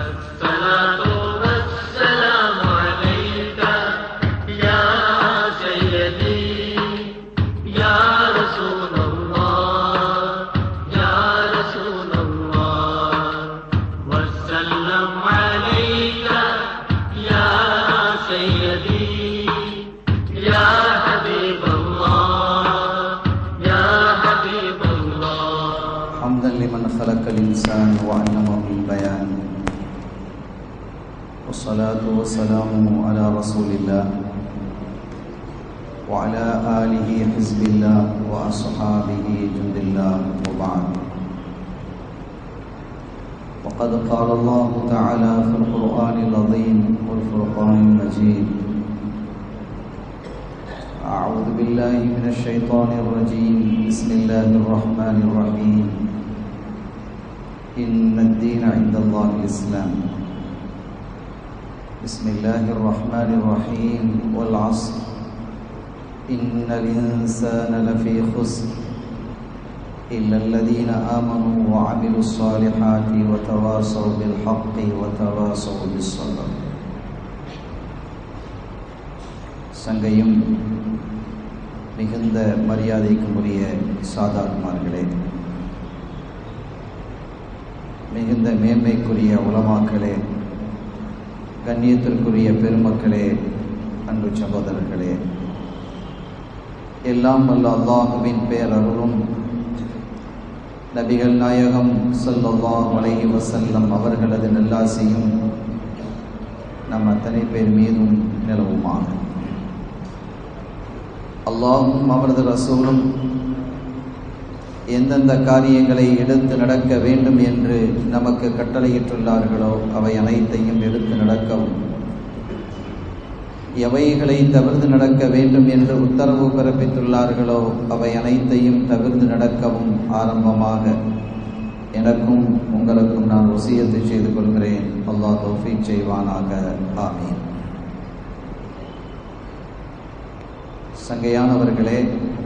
الصلاة والسلام عليك يا سيدي يا رسول الله يا رسول الله وسلم عليك يا سيدي يا حبيب الله يا حبيب الله حمدا لمن خلق الإنسان وعلمه البيان والصلاة والسلام على رسول الله وعلى آله حزب الله وأصحابه جند الله وبعد وقد قال الله تعالى في القرآن العظيم والفرقان المجيد أعوذ بالله من الشيطان الرجيم بسم الله الرحمن الرحيم إن الدين عند الله الإسلام بسم الله الرحمن الرحيم والعصر إن الإنسان لفي خسر إلا الذين آمنوا وعملوا الصالحات وتواصوا بالحق وتواصوا بالصبر சங்கையும் மிகுந்த மரியாதைக்கும் உரிய சாதாத்மார்களே மிகுந்த மேன்மைக்குரிய உலமாக்களே கண்ணியத்திற்குரிய பெருமக்களே அன்பு சகோதரர்களே எல்லாம் வல்ல அல்லாஹுவின் பேரருளும் நபிகள் நாயகம் ஸல்லல்லாஹு அலைஹி வஸல்லம் அவர்களது நல்லாசியும் நம் அத்தனை பேர் மீதும் நிலவுமாக அல்லாஹும் அவரது ரசூலும் எந்தெந்த காரியங்களை எடுத்து நடக்க வேண்டும் என்று நமக்கு கட்டளையிட்டுள்ளார்களோ அவை அனைத்தையும் எடுத்து நடக்கவும் எவைகளை தவிர்த்து நடக்க வேண்டும் என்று உத்தரவு பிறப்பித்துள்ளார்களோ அவை அனைத்தையும் தவிர்த்து நடக்கவும் ஆரம்பமாக எனக்கும் உங்களுக்கும் நான் வசியத்தை செய்து கொள்கிறேன் அல்லாஹ் தௌஃபீக் செய்வானாக ஆமீன் சங்கையானவர்களே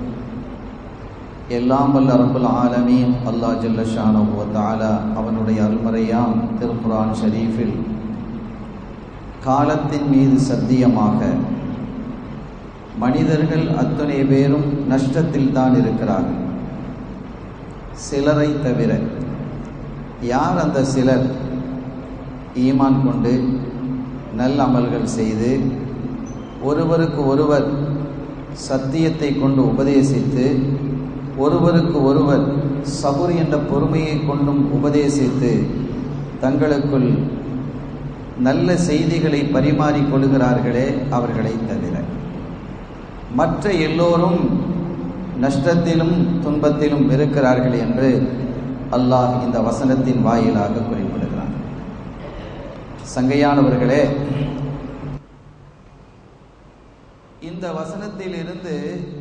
எல்லாம் வல்ல ரப்புல் ஆலமீன் அல்லாஹ் ஜல்ல ஷானஹு வ தஆலா அவனுடைய அருள்மறையாம் திருக்குர்ஆன் ஷரீஃபில் காலத்தின் மீது சத்தியமாக மனிதர்கள் அத்தனை பேரும் நஷ்டத்தில் தான் இருக்கிறார்கள் சிலரை தவிர யார் அந்த சிலர் ஈமான் கொண்டு நல்ல அமல்கள் செய்து ஒருவருக்கு ஒருவர் சத்தியத்தை கொண்டு உபதேசித்து ஒருவருக்கு ஒருவர் சபுர் என்ற பொறுமையை கொண்டும் உபதேசித்து தங்களுக்குள் நல்ல செய்திகளை பரிமாறிக் கொள்கிறார்களே அவர்களை தவிர மற்ற எல்லோரும் நஷ்டத்திலும் துன்பத்திலும் இருக்கிறார்கள் என்று அல்லாஹ் இந்த வசனத்தின் வாயிலாக குறிப்பிடுகிறான் சங்கையானவர்களே இந்த வசனத்தில் இருந்து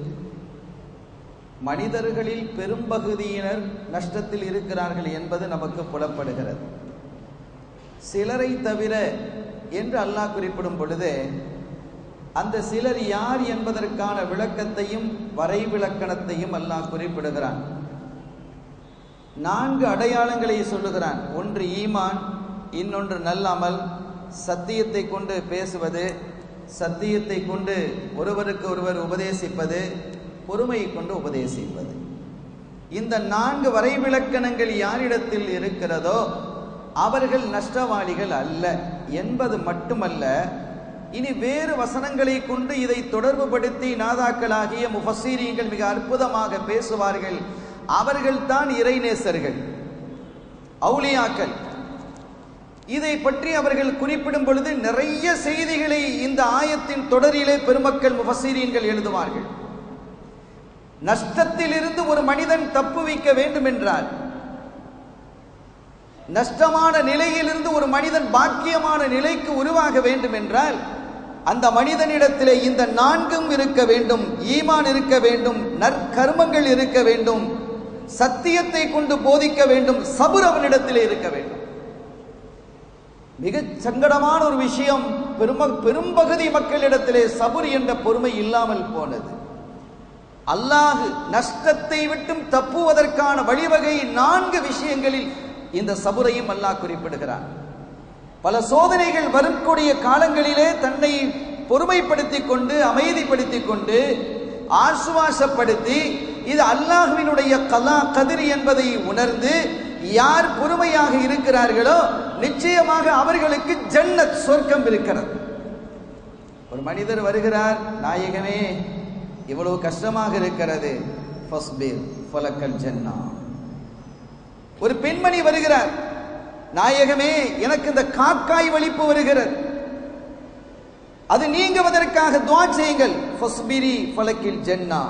மனிதர்களில் பெரும்பகுதியினர் நஷ்டத்தில் இருக்கிறார்கள் என்பது நமக்கு புலப்படுகிறது சிலரை தவிர என்று அல்லாஹ் குறிப்பிடும் பொழுது அந்த சிலர் யார் என்பதற்கான விளக்கத்தையும் வரைவிலக்கணத்தையும் அல்லாஹ் குறிப்பிடுகிறான் நான்கு அடையாளங்களை சொல்லுகிறான் ஒன்று ஈமான் இன்னொன்று நல்லமல் சத்தியத்தை கொண்டு பேசுவது சத்தியத்தை கொண்டு ஒருவருக்கு ஒருவர் உபதேசிப்பது பொறுமையை கொண்டு உபதேசிப்பது இந்த நான்கு வரைவிலக்கணங்கள் யாரிடத்தில் இருக்கிறதோ அவர்கள் நஷ்டவாளிகள் அல்ல என்பது மட்டுமல்ல இனி வேறு வசனங்களை கொண்டு இதை தொடர்புபடுத்தி நாதாக்களாகிய முஃபசீரியங்கள் மிக அற்புதமாக பேசுவார்கள் அவர்கள்தான் இறைநேசர்கள் அவுலியாக்கள் இதை பற்றி அவர்கள் குறிப்பிடும் பொழுது நிறைய செய்திகளை இந்த ஆயத்தின் தொடரிலே பெருமக்கள் முஃபசீரியன்கள் எழுதுவார்கள் நஷ்டத்திலிருந்து ஒரு மனிதன் தப்புவிக்க வேண்டும் என்றால் நஷ்டமான நிலையிலிருந்து ஒரு மனிதன் பாக்கியமான நிலைக்கு உருவாக வேண்டும் என்றால் அந்த மனிதனிடத்திலே இந்த நான்கும் இருக்க வேண்டும் ஈமான் இருக்க வேண்டும் நற்கர்மங்கள் இருக்க வேண்டும் சத்தியத்தை கொண்டு போதிக்க வேண்டும் சபுர் அவனிடத்திலே இருக்க வேண்டும் மிக சங்கடமான ஒரு விஷயம் பெரும பெரும்பகுதி மக்களிடத்திலே சபுர் என்ற பொறுமை இல்லாமல் போனது அல்லாஹ் நஷ்டத்தை விட்டும் தப்புவதற்கான வழிவகை நான்கு விஷயங்களில் இந்த சபுரையும் அல்லாஹ் குறிப்பிடுகிறான் பல சோதனைகள் வரக்கூடிய காலங்களிலே தன்னை பொறுமைப்படுத்திக் கொண்டு அமைதிப்படுத்திக் கொண்டு ஆசுவாசப்படுத்தி இது அல்லாஹ்வினுடைய கலா கதிர் என்பதை உணர்ந்து யார் பொறுமையாக இருக்கிறார்களோ நிச்சயமாக அவர்களுக்கு ஜன்னத் சொர்க்கம் இருக்கிறது ஒரு மனிதர் வருகிறார் நாயகமே இவ்வளவு கஷ்டமாக இருக்கிறது ஃபஸ்பீர் ஃபலக்கல் ஜன்னா ஒரு பெண்மணி வருகிறார் நாயகமே எனக்கு இந்த காக்காய் வலிப்பு வருகிறது அது நீங்குவதற்காக துவா செய்யுங்கள் ஃபஸ்பிரி ஃபலக்கில் ஜன்னா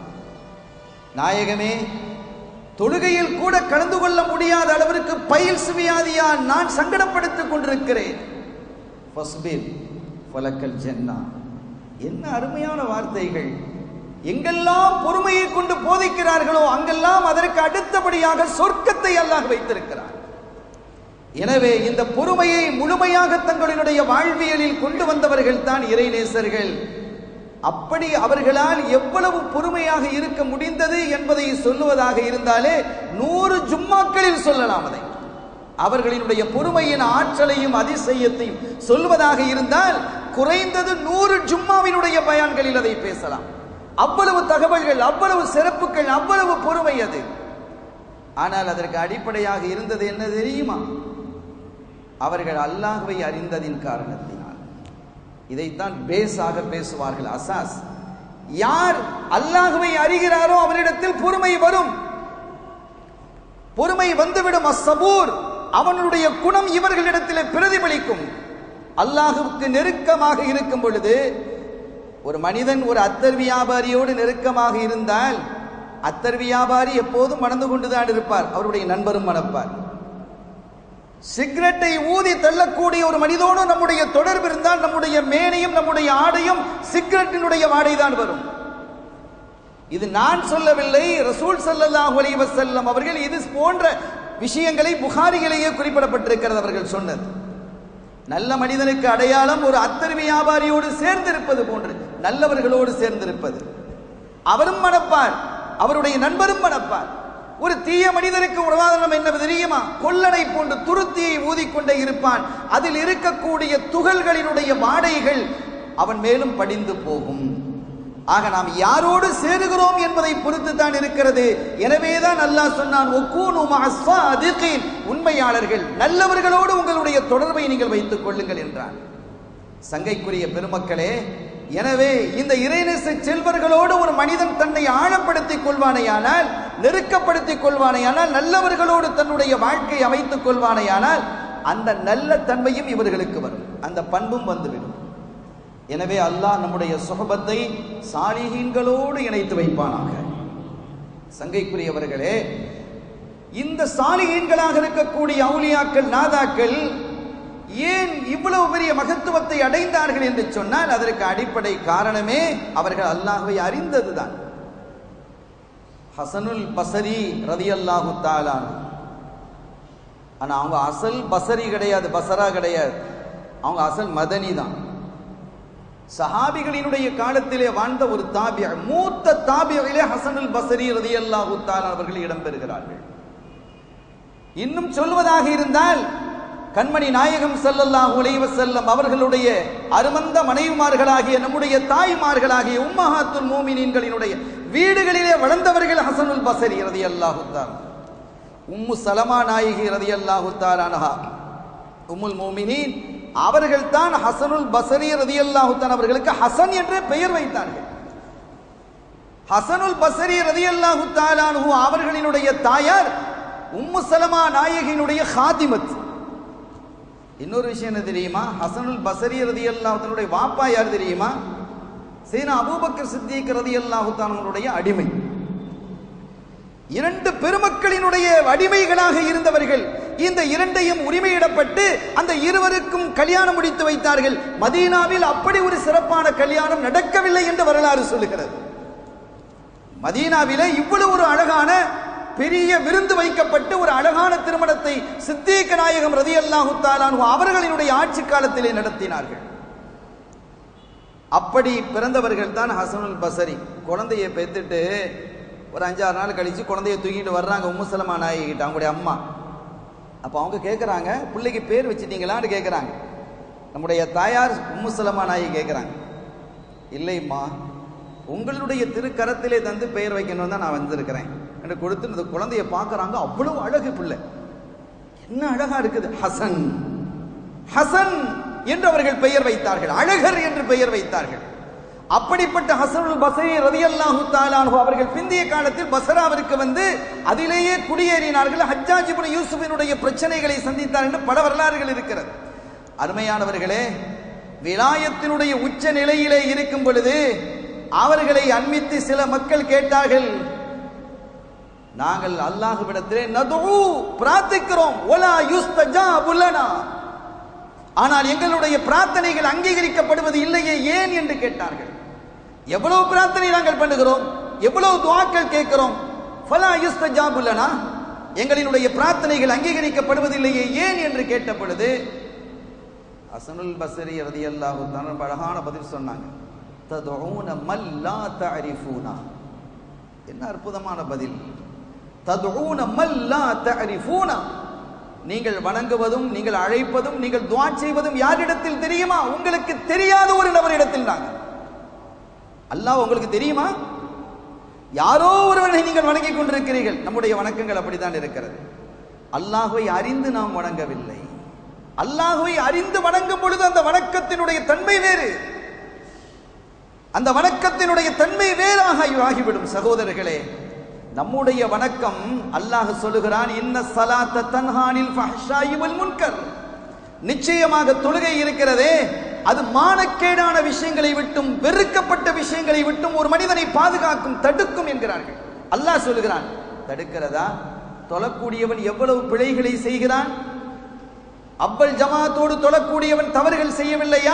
நாயகமே தொழுகையில் கூட கலந்து கொள்ள முடியாத அளவிற்கு பயில் சுவியாதியா நான் சங்கடப்படுத்திக் கொண்டிருக்கிறேன் ஃபஸ்பிர் ஃபலக்கல் ஜன்னா என்ன அருமையான வார்த்தைகள் எங்கெல்லாம் பொறுமையை கொண்டு போதிக்கிறார்களோ அங்கெல்லாம் அதற்கு அடுத்தபடியாக சொர்க்கத்தை அல்லாஹ் வைத்திருக்கிறார் எனவே இந்த பொறுமையை முழுமையாக தங்களுடைய வாழ்வியலில் கொண்டு வந்தவர்கள் தான் இறைநேசர்கள் அப்படி அவர்களால் எவ்வளவு பொறுமையாக இருக்க முடிந்தது என்பதை சொல்லுவதாக இருந்தாலே நூறு ஜும்மாக்களில் சொல்லலாம் அதை அவர்களினுடைய பொறுமையின் ஆற்றலையும் அதிசயத்தையும் சொல்வதாக இருந்தால் குறைந்தது நூறு ஜும்மாவினுடைய பயான்களில் அதை பேசலாம் அவ்வளவு தகவல்கள் அவ்வளவு சிறப்புகள் அவ்வளவு பொறுமை அது ஆனால் அதற்கு அடிப்படையாக இருந்தது என்ன தெரியுமா அவர்கள் அல்லாஹ்வை அறிந்ததின் காரணத்தினால் இதைத்தான் பேஸாக பேசுவார்கள் அசாஸ் யார் அல்லாஹ்வை அறிகிறாரோ அவரிடத்தில் பொறுமை வரும் பொறுமை வந்துவிடும் அசபூர் அவனுடைய குணம் இவர்களிடத்தில் பிரதிபலிக்கும் அல்லாஹுவுக்கு நெருக்கமாக இருக்கும் பொழுது ஒரு மனிதன் ஒரு அத்தர் வியாபாரியோடு நெருக்கமாக இருந்தால் அத்தர் வியாபாரி எப்போதும் மணந்து கொண்டுதான் இருப்பார் அவருடைய நண்பரும் மணப்பார் சிகரெட்டை ஊதி தள்ளக்கூடிய ஒரு மனிதோடு நம்முடைய தொடர்பு இருந்தால் நம்முடைய மேனையும் நம்முடைய ஆடையும் சிகரெட்டினுடைய வாடை தான் வரும் இது நான் சொல்லவில்லை ரசூல் ஸல்லல்லாஹு அலைஹி வஸல்லம் அவர்கள் இது போன்ற விஷயங்களை புகாரிகளையே குறிப்பிடப்பட்டிருக்கிறது அவர்கள் சொன்னது நல்ல மனிதனுக்கு அடையாளம் ஒரு அத்தர் வியாபாரியோடு சேர்ந்திருப்பது போன்று நல்லவர்களோடு சேர்ந்திருப்பது அவரும் மணப்பார் அவருடைய நண்பரும் மணப்பார் ஒரு தீய மனிதனுக்கு உதாரணம் என்ன தெரியுமா கொல்லனை போன்று துருத்தியை ஊதிக்கொண்டே இருப்பான் அதில் இருக்கக்கூடிய துகள்களினுடைய வாடைகள் அவன் மேலும் படிந்து போகும் ஆக நாம் யாரோடு சேருகிறோம் என்பதை பொறுத்து தான் இருக்கிறது எனவேதான் அல்லாஹ் சொன்னான் "ஒக்கூனு மஅஸ் ஸாதிகீன்." உண்மையாளர்கள் நல்லவர்களோடு உங்களுடைய தொடர்பை நீங்கள் வைத்துக் கொள்ளுங்கள் என்றான் சங்கைக்குரிய பெருமக்களே எனவே இந்த இறைநேச செல்வர்களோடு ஒரு மனிதன் தன்னை ஆழப்படுத்திக் கொள்வானேயானால் நெருக்கப்படுத்திக் கொள்வானேயானால் நல்லவர்களோடு தன்னுடைய வாழ்க்கையை அமைத்துக் கொள்வானேயானால் அந்த நல்ல தன்மையும் இவர்களுக்கு வரும் அந்த பண்பும் வந்துவிடும் எனவே அல்லாஹ் நம்முடைய சுகபத்தை சாலிகீன்களோடு இணைத்து வைப்பானாக சங்கைக்குரியவர்களே இந்த சாலிகீன்களாக இருக்கக்கூடிய அவுலியாக்கள் நாதாக்கள் ஏன் இவ்வளவு பெரிய மகத்துவத்தை அடைந்தார்கள் என்று சொன்னால் அதற்கு அடிப்படை காரணமே அவர்கள் அல்லாஹ்வை அறிந்ததுதான் ஹசனுல் பசரி ரதியல்லாஹு தாலான் ஆனா அவங்க அசல் பசரி கிடையாது பசரா கிடையாது அவங்க அசல் மதனி தான் சஹாபிகளினுடைய காலத்திலே வாழ்ந்த ஒரு தாபிய மூத்த தாபியிலே ஹசனுல் பசரி ரதியல்லாஹு தாலான் அவர்கள் இடம்பெறுகிறார்கள் இன்னும் சொல்வதாக இருந்தால் கண்மணி நாயகம் ஸல்லல்லாஹு அலைஹி வஸல்லம் அவர்களுடைய அருமந்த மனைவிமார்களாகிய நம்முடைய தாய்மார்களாகிய உம்மஹாத்துல் மூமினீன்களினுடைய வீடுகளிலே வளர்ந்தவர்கள் ஹசனுல் பசரி ரதியல்லாஹு தஆலா உம்மு சலமா நாயகி ரதியல்லாஹு தஆலா அன்ஹா உம்முல் மூமினீன் அவர்கள் தான் ஹசனுல் பசரி ரதியல்லாஹு தஆலா அவர்களுக்கு ஹசன் என்ற பெயர் வைத்தார்கள் ஹசனுல் பசரி ரதியல்லாஹு தஆலா அன்ஹு அவர்களினுடைய தாயார் உம்மு சலமா நாயகியினுடைய ஹாதிமத் இன்னொரு விஷயம் என்ன தெரியுமா ஹசனுல் பசரி ரதி அல்லாஹனுடைய வாப்பா யார் தெரியுமா சீனா அபூபக்கர் சித்திக் ரதி அல்லாஹுத்தானுடைய அடிமை இரண்டு பெருமக்களினுடைய அடிமைகளாக இருந்தவர்கள் இந்த இரண்டையும் உரிமையிடப்பட்டு அந்த இருவருக்கும் கல்யாணம் முடித்து வைத்தார்கள் மதீனாவில் அப்படி ஒரு சிறப்பான கல்யாணம் நடக்கவில்லை என்று வரலாறு சொல்லுகிறது மதீனாவிலே இவ்வளவு ஒரு அழகான பெரிய விருந்து வைக்கப்பட்டு ஒரு அழகான திருமணத்தை சித்தீக்க நாயகம் ரதி அல்லாஹு அவர்களினுடைய ஆட்சி காலத்திலே நடத்தினார்கள் அப்படி பிறந்தவர்கள் தான் ஹசனுல் பசரி குழந்தையை பெத்துட்டு ஒரு அஞ்சாறு நாள் கழிச்சு குழந்தைய தூக்கிட்டு வர்றாங்க உம்முசலமா நாயகிட்ட அவங்களுடைய அம்மா அப்போ அவங்க கேட்குறாங்க பிள்ளைக்கு பேர் வச்சிட்டீங்களான்னு கேட்குறாங்க நம்முடைய தாயார் உம்முசலமா நாயி கேட்குறாங்க இல்லைம்மா உங்களுடைய திருக்கரத்திலே தந்து பெயர் வைக்கணும் தான் நான் வந்திருக்கிறேன் என்று கொடுத்து இந்த குழந்தைய பார்க்குறாங்க அவ்வளவு அழகு பிள்ளை என்ன அழகா இருக்குது ஹசன் ஹசன் என்று அவர்கள் பெயர் வைத்தார்கள் அழகர் என்று பெயர் வைத்தார்கள் அப்படிப்பட்ட ஹசனுல் பசரி ரதியல்லாஹு தாலானு அவர்கள் பிந்திய காலத்தில் பசராவிற்கு வந்து அதிலேயே குடியேறினார்கள் ஹஜ்ஜாஜ் இப்னு யூசுஃபினுடைய பிரச்சனைகளை சந்தித்தார் என்று பல வரலாறுகள் இருக்கிறது அருமையானவர்களே விலாயத்தினுடைய உச்ச நிலையிலே இருக்கும் பொழுது அவர்களை அண்மித்து சில மக்கள் கேட்டார்கள் நாங்கள் அல்லாஹ்விடத்திலே நதுஉ பிரார்த்திக்கிறோம் ஒலா யுஸ்தஜாபு லனா ஆனால் எங்களுடைய பிரார்த்தனைகள் அங்கீகரிக்கப்படுவது இல்லையே ஏன் என்று கேட்டார்கள் எவ்வளவு பிரார்த்தனை நாங்கள் பண்ணுகிறோம் எவ்வளவு துஆக்கள் கேட்கிறோம் ஃபலா யுஸ்தஜாபு லனா எங்களினுடைய பிரார்த்தனைகள் அங்கீகரிக்கப்படுவதில்லையே ஏன் என்று கேட்ட பொழுது அசனுல் பசரி ரதியல்லாஹு தஆலா அழகான பதில் சொன்னாங்க ததுஊன மல்லா தஅரிஃபூனா என்ன அற்புதமான பதில் ததுஊன மல்லா தஅரிஃபூனா நீங்கள் வணங்குவதும் நீங்கள் அழைப்பதும் நீங்கள் துஆ செய்வதும் யாரிடத்தில் தெரியுமா உங்களுக்கு தெரியாத ஒரு நபரிடத்தில் நாங்கள் அல்லாஹ் உங்களுக்கு தெரியுமா யாரோ ஒருவரை நீங்கள் வணங்கிக் கொண்டிருக்கிறீர்கள் நம்முடைய வணக்கங்கள் அப்படித்தான் இருக்கிறது அல்லாஹ்வை அறிந்து நாம் வணங்கவில்லை அல்லாஹ்வை அறிந்து வணங்கும் பொழுது அந்த வணக்கத்தினுடைய தன்மை வேறு அந்த வணக்கத்தினுடைய தன்மை வேறாக ஆகிவிடும் சகோதரர்களே நம்முடைய வணக்கம் அல்லாஹ் சொல்லுகிறான் இன்ன சலாத்த தன்ஹானில் ஃபஹ்ஷாயி வல் முன்கர் நிச்சயமாக தொழுகை இருக்கிறதே அது மானக்கேடான விஷயங்களை விட்டும் வெறுக்கப்பட்ட விஷயங்களை விட்டும் ஒரு மனிதனை பாதுகாக்கும் தடுக்கும் என்கிறார்கள் அல்லாஹ் சொல்லுகிறான் தடுக்கிறதா தொழக்கூடியவன் எவ்வளவு பிழைகளை செய்கிறான் அவ்வல் ஜமாத்தோடு தொழக்கூடியவன் தவறுகள் செய்யவில்லையா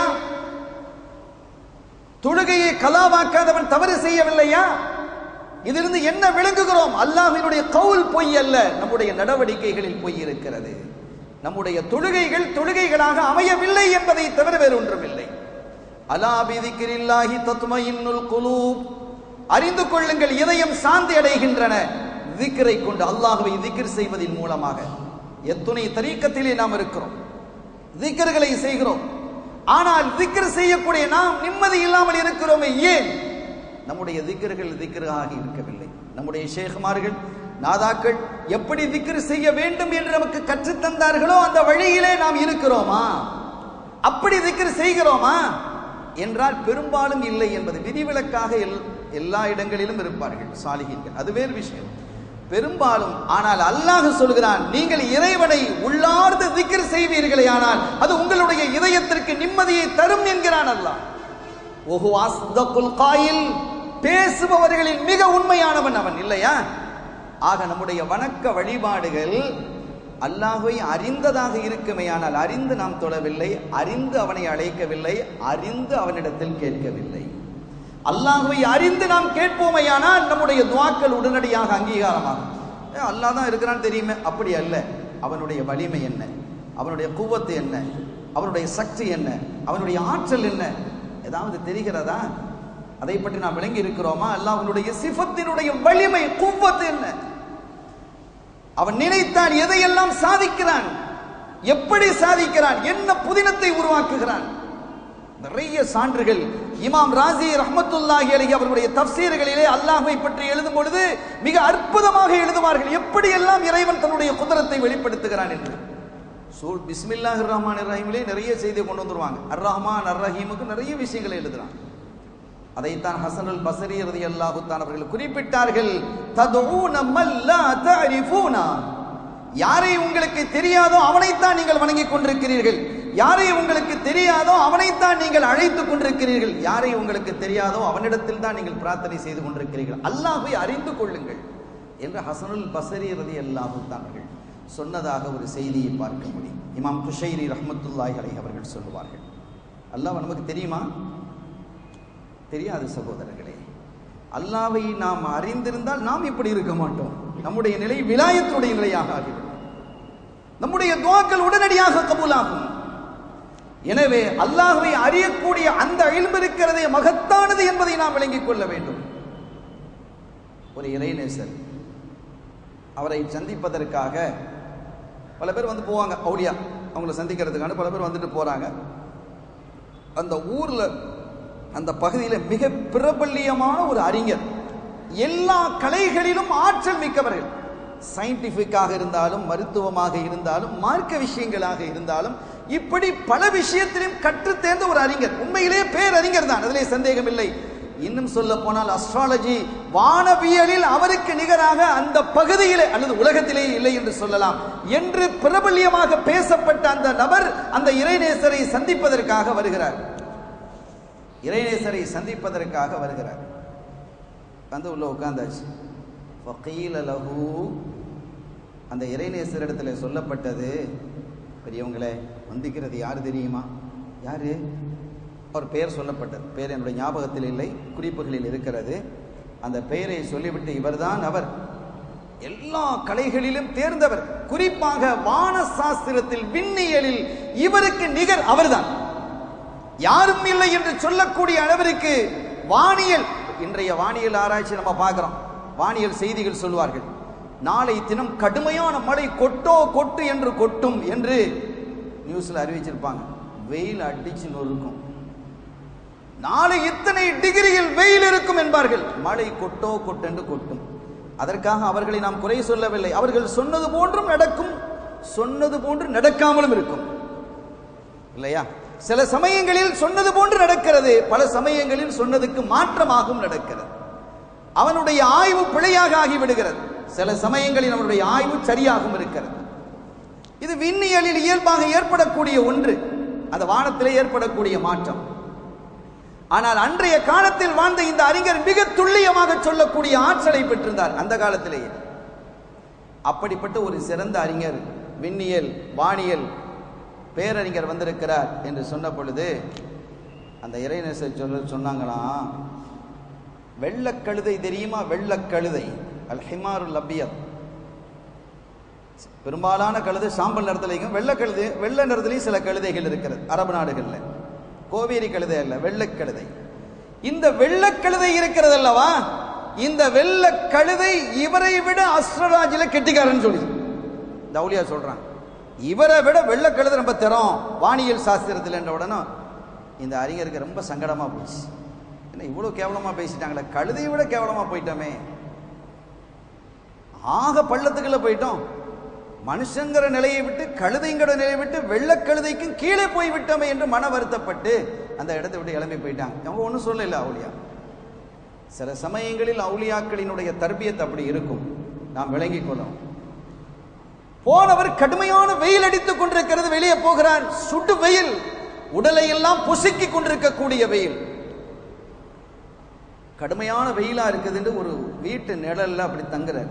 தொழுகையை கலாவாக்காதவன் தவறு செய்யவில்லையா இதிலிருந்து என்ன விளங்குகிறோம் அல்லாஹ்வினுடைய கவுல் பொய் அல்ல நம்முடைய நடவடிக்கைகளில் பொய் இருக்கிறது நம்முடைய தொழுகைகள் தொழுகைகளாக அமையவில்லை என்பதை தவிர வேறு ஒன்றுமில்லை அலா பிதிக்கிரில்லாஹி தத்மஇன்னுல் குலூப் அறிந்து கொள்ளுங்கள் இதயம் சாந்தி அடைகின்றன திக்ரை கொண்டு அல்லாஹ்வை திக்ர் செய்வதின் மூலமாக எத்துணை தரீக்கத்திலே நாம் இருக்கிறோம் திக்ர்களை செய்கிறோம் ஆனால் திக்ர் செய்யக்கூடிய நாம் நிம்மதி இல்லாமல் இருக்கிறோமே ஏன் நம்முடைய திக்ர்கள் திக்ராக இருக்கவில்லை நம்முடைய ஷேகுமார்கள் நாதாக்கள் எப்படி திக்ர் செய்ய வேண்டும் என்று நமக்கு கற்றுத் தந்தார்களோ அந்த வழியிலே நாம் இருக்கிறோமா அப்படி திக்ர் செய்கிறோமா என்றால் பெரும்பாலும் இல்லை என்பது விதிவிலக்காக எல்- எல்லா இடங்களிலும் இருப்பார்கள் சாலிகீன்கள் அது வேறு விஷயம் பெரும்பாலும் ஆனால் அல்லாஹ் சொல்கிறான் நீங்கள் இறைவனை உள்ளார்ந்து திக்ர் செய்வீர்களே ஆனால் அது உங்களுடைய இதயத்திற்கு நிம்மதியை தரும் என்கிறான் அல்லாஹ் ஓஹோ அஸ்தகுல் காயில் பேசுபவர்களில் மிக உண்மையானவன் அவன் இல்லையா ஆக நம்முடைய வணக்க வழிபாடுகள் அல்லாஹ்வை அறிந்ததாக இருக்குமேயானால் அறிந்து நாம் தொழவில்லை அறிந்து அவனை அழைக்கவில்லை அறிந்து அவனிடத்தில் கேட்கவில்லை அல்லாஹ்வை அறிந்து நாம் கேட்போமையானால் நம்முடைய துவாக்கள் உடனடியாக அங்கீகாரமாகும் ஏ, அல்லாஹ் தான் இருக்கிறான்னு தெரியுமே அப்படி அல்ல அவனுடைய வலிமை என்ன அவனுடைய குவத்து என்ன அவனுடைய சக்தி என்ன அவனுடைய ஆற்றல் என்ன ஏதாவது தெரிகிறதா அதை பற்றி நாம் விளங்கி இருக்கிறோமா அல்லாஹ்வுடைய சிஃபத்தினுடைய வலிமை குவத்து என்ன அவன் நினைத்தான் எதையெல்லாம் சாதிக்கிறான் எப்படி சாதிக்கிறான் என்ன புதினத்தை உருவாக்குகிறான் நிறைய சான்றுகள் இமாம் ராசி ரஹ்மத்துல்லாஹி அலைஹி அவர்களுடைய தஃசீர்களிலே அல்லாஹ்வை பற்றி எழுதும் பொழுது மிக அற்புதமாக எழுதுவார்கள் எப்படி எல்லாம் இறைவன் தன்னுடைய குதிரத்தை வெளிப்படுத்துகிறான் என்று சூல் பிஸ்மில்லாஹிர் ரஹ்மானிர் ரஹீமிலே நிறைய செய்தியை கொண்டு வந்துருவாங்க அர் ரஹ்மான் அர் ரஹீமுக்கு நிறைய விஷயங்களை எழுதுறான் அதைத்தான் ஹசனுல் பசரி ரலியல்லாஹு தான் அவர்கள் குறிப்பிட்டார்கள் ததுஊன மல்லா தஅரிஃபூனா யாரை உங்களுக்கு தெரியாதோ அவனைத்தான் நீங்கள் வணங்கிக் கொண்டிருக்கிறீர்கள் யாரை உங்களுக்கு தெரியாதோ அவனைத்தான் நீங்கள் அழைத்துக் கொண்டிருக்கிறீர்கள் யாரை உங்களுக்கு தெரியாதோ அவனிடத்தில் தான் நீங்கள் பிரார்த்தனை செய்து கொண்டிருக்கிறீர்கள் அல்லாஹ்வை அறிந்து கொள்ளுங்கள் என்று ஹசனுல் பசரி ரலியல்லாஹு தான் அவர்கள் சொன்னதாக ஒரு செய்தியை பார்க்க முடியும் இமாம் குஷைரி ரஹ்மத்துல்லாஹி அலைஹி அவர்கள் சொல்லுவார்கள் அல்லாஹ் நமக்கு தெரியுமா தெரியாது சகோதரர்களே அல்லாவை நாம் அறிந்திருந்தால் நாம் இப்படி இருக்க மாட்டோம் நம்முடைய நிலை விலாயத்துடைய நிலையாக ஆகிவிடும் நம்முடைய துவாக்கள் உடனடியாக கபூலாகும் எனவே அல்லாஹ்வை அறியக்கூடிய அந்த இல்மு இருக்கிறதே மகத்தானது என்பதை நாம் விளங்கிக் கொள்ள வேண்டும் ஒரு இறைநேசர் அவரை சந்திப்பதற்காக பல பேர் வந்து போவாங்க அவுலியா அவங்கள சந்திக்கிறதுக்கான பல பேர் வந்துட்டு போறாங்க அந்த ஊர்ல அந்த பகுதியில் மிக பிரபல்யமான ஒரு அறிஞர் எல்லா கலைகளிலும் ஆற்றல் மிக்கவர்கள் சயின்டிபிக்காக இருந்தாலும் மருத்துவமாக இருந்தாலும் மார்க்க விஷயங்களாக இருந்தாலும் இப்படி பல விஷயத்திலும் கற்றுத் தேர்ந்த ஒரு அறிஞர் உண்மையிலே பேரறிஞர் தான் அதிலே சந்தேகம் இல்லை இன்னும் சொல்ல போனால் அஸ்ட்ராலஜி வானவியலில் அவருக்கு நிகராக அந்த பகுதியிலே அல்லது உலகத்திலே இல்லை என்று சொல்லலாம் என்று பிரபல்யமாக பேசப்பட்ட அந்த நபர் அந்த இறைநேசரை சந்திப்பதற்காக வருகிறார் இறைநேசரை சந்திப்பதற்காக வருகிறார் வந்து உள்ள உட்கார்ந்தாச்சு ஃபகீல லஹு அந்த இறைநேசர் இடத்துல சொல்லப்பட்டது பெரியவங்களே வந்திக்கிறது யார் தெரியுமா யாரு அவர் பெயர் சொல்லப்பட்டது பெயர் என்னுடைய ஞாபகத்தில் இல்லை குறிப்புகளில் இருக்கிறது அந்த பெயரை சொல்லிவிட்டு இவர்தான் அவர் எல்லா கலைகளிலும் தேர்ந்தவர் குறிப்பாக வான சாஸ்திரத்தில் விண்ணியலில் இவருக்கு நிகர் அவர்தான் யாரும் இல்லை என்று சொல்லக்கூடிய அளவிற்கு வானியல் இன்றைய வானியல் ஆராய்ச்சி நம்ம பார்க்கிறோம் வானியல் செய்திகள் சொல்வார்கள் நாளை தினம் கடுமையான மழை கொட்டோ கொட்டு என்று கொட்டும் என்று நியூஸ்ல அறிவிச்சிருப்பாங்க வெயில் அடிச்சு நொறுக்கும் நாளை இத்தனை டிகிரியில் வெயில் இருக்கும் என்பார்கள் மழை கொட்டோ கொட்டென்று கொட்டும் அதற்காக அவர்களை நாம் குறை சொல்லவில்லை அவர்கள் சொன்னது போன்றும் நடக்கும் சொன்னது போன்று நடக்காமலும் இருக்கும் இல்லையா சில சமயங்களில் சொன்னது போன்று நடக்கிறது பல சமயங்களில் சொன்னதுக்கு மாற்றமாகவும் நடக்கிறது அவனுடைய ஆய்வு பிழையாக ஆகிவிடுகிறது சில சமயங்களில் அவனுடைய ஆய்வு சரியாகவும் இருக்கிறது இது விண்ணியலில் இயல்பாக ஏற்படக்கூடிய ஒன்று அந்த வானத்திலே ஏற்படக்கூடிய மாற்றம் ஆனால் அன்றைய காலத்தில் வாழ்ந்த இந்த அறிஞர் மிக துல்லியமாக சொல்லக்கூடிய ஆற்றலை பெற்றிருந்தார் அந்த காலத்திலேயே அப்படிப்பட்ட ஒரு சிறந்த அறிஞர் விண்ணியல் வானியல் பேரறிஞர் வந்திருக்கிறார் என்று சொன்ன பொழுது அந்த இறைநேசர் சொல்ல சொன்னாங்களாம் வெள்ளக்கழுதை தெரியுமா வெள்ளக்கழுதை அல் ஹிமாருல் அபியத் பெரும்பாலான கழுதை சாம்பல் நிறத்துலையும் வெள்ளை கழுதை வெள்ளை நிறத்துலையும் சில கழுதைகள் இருக்கிறது அரபு நாடுகளில் கோவேரி கழுதை அல்ல வெள்ளக்கழுதை இந்த வெள்ளக்கழுதை இருக்கிறது அல்லவா இந்த வெள்ள கழுதை இவரை விட அஸ்ரராஜில கெட்டிக்காரன் சொல்லி தௌலியா சொல்றான் இவரை விட வெள்ளக்கழுதை ரொம்ப திறம் வானியல் சாஸ்திரத்தில் என்ற உடனே இந்த அறிஞருக்கு ரொம்ப சங்கடமா போச்சு என்ன இவ்வளவு கேவலமா பேசிட்டாங்களே கழுதையை விட கேவலமா போயிட்டோமே ஆக பள்ளத்துக்குள்ள போயிட்டோம் மனுஷங்கிற நிலையை விட்டு கழுதைங்கிற நிலையை விட்டு வெள்ளக்கழுதைக்கும் கீழே போய் விட்டோமே என்று மன வருத்தப்பட்டு அந்த இடத்தை விட்டு கிளம்பி போயிட்டாங்க அவங்க ஒன்றும் சொல்லல அவுளியா சில சமயங்களில் அவுளியாக்களினுடைய தர்பியத் அப்படி இருக்கும் நாம் விளங்கிக் கொள்ளும் போனவர் கடுமையான வெயில் அடித்துக் கொண்டிருக்கிறது வெளியே போகிறார் சுடு வெயில் உடலை எல்லாம் பொசுக்கிக் கொண்டிருக்கக்கூடிய வெயில் கடுமையான வெயிலா இருக்குதுன்னு ஒரு வீட்டு நிழல்ல அப்படி தங்குறார்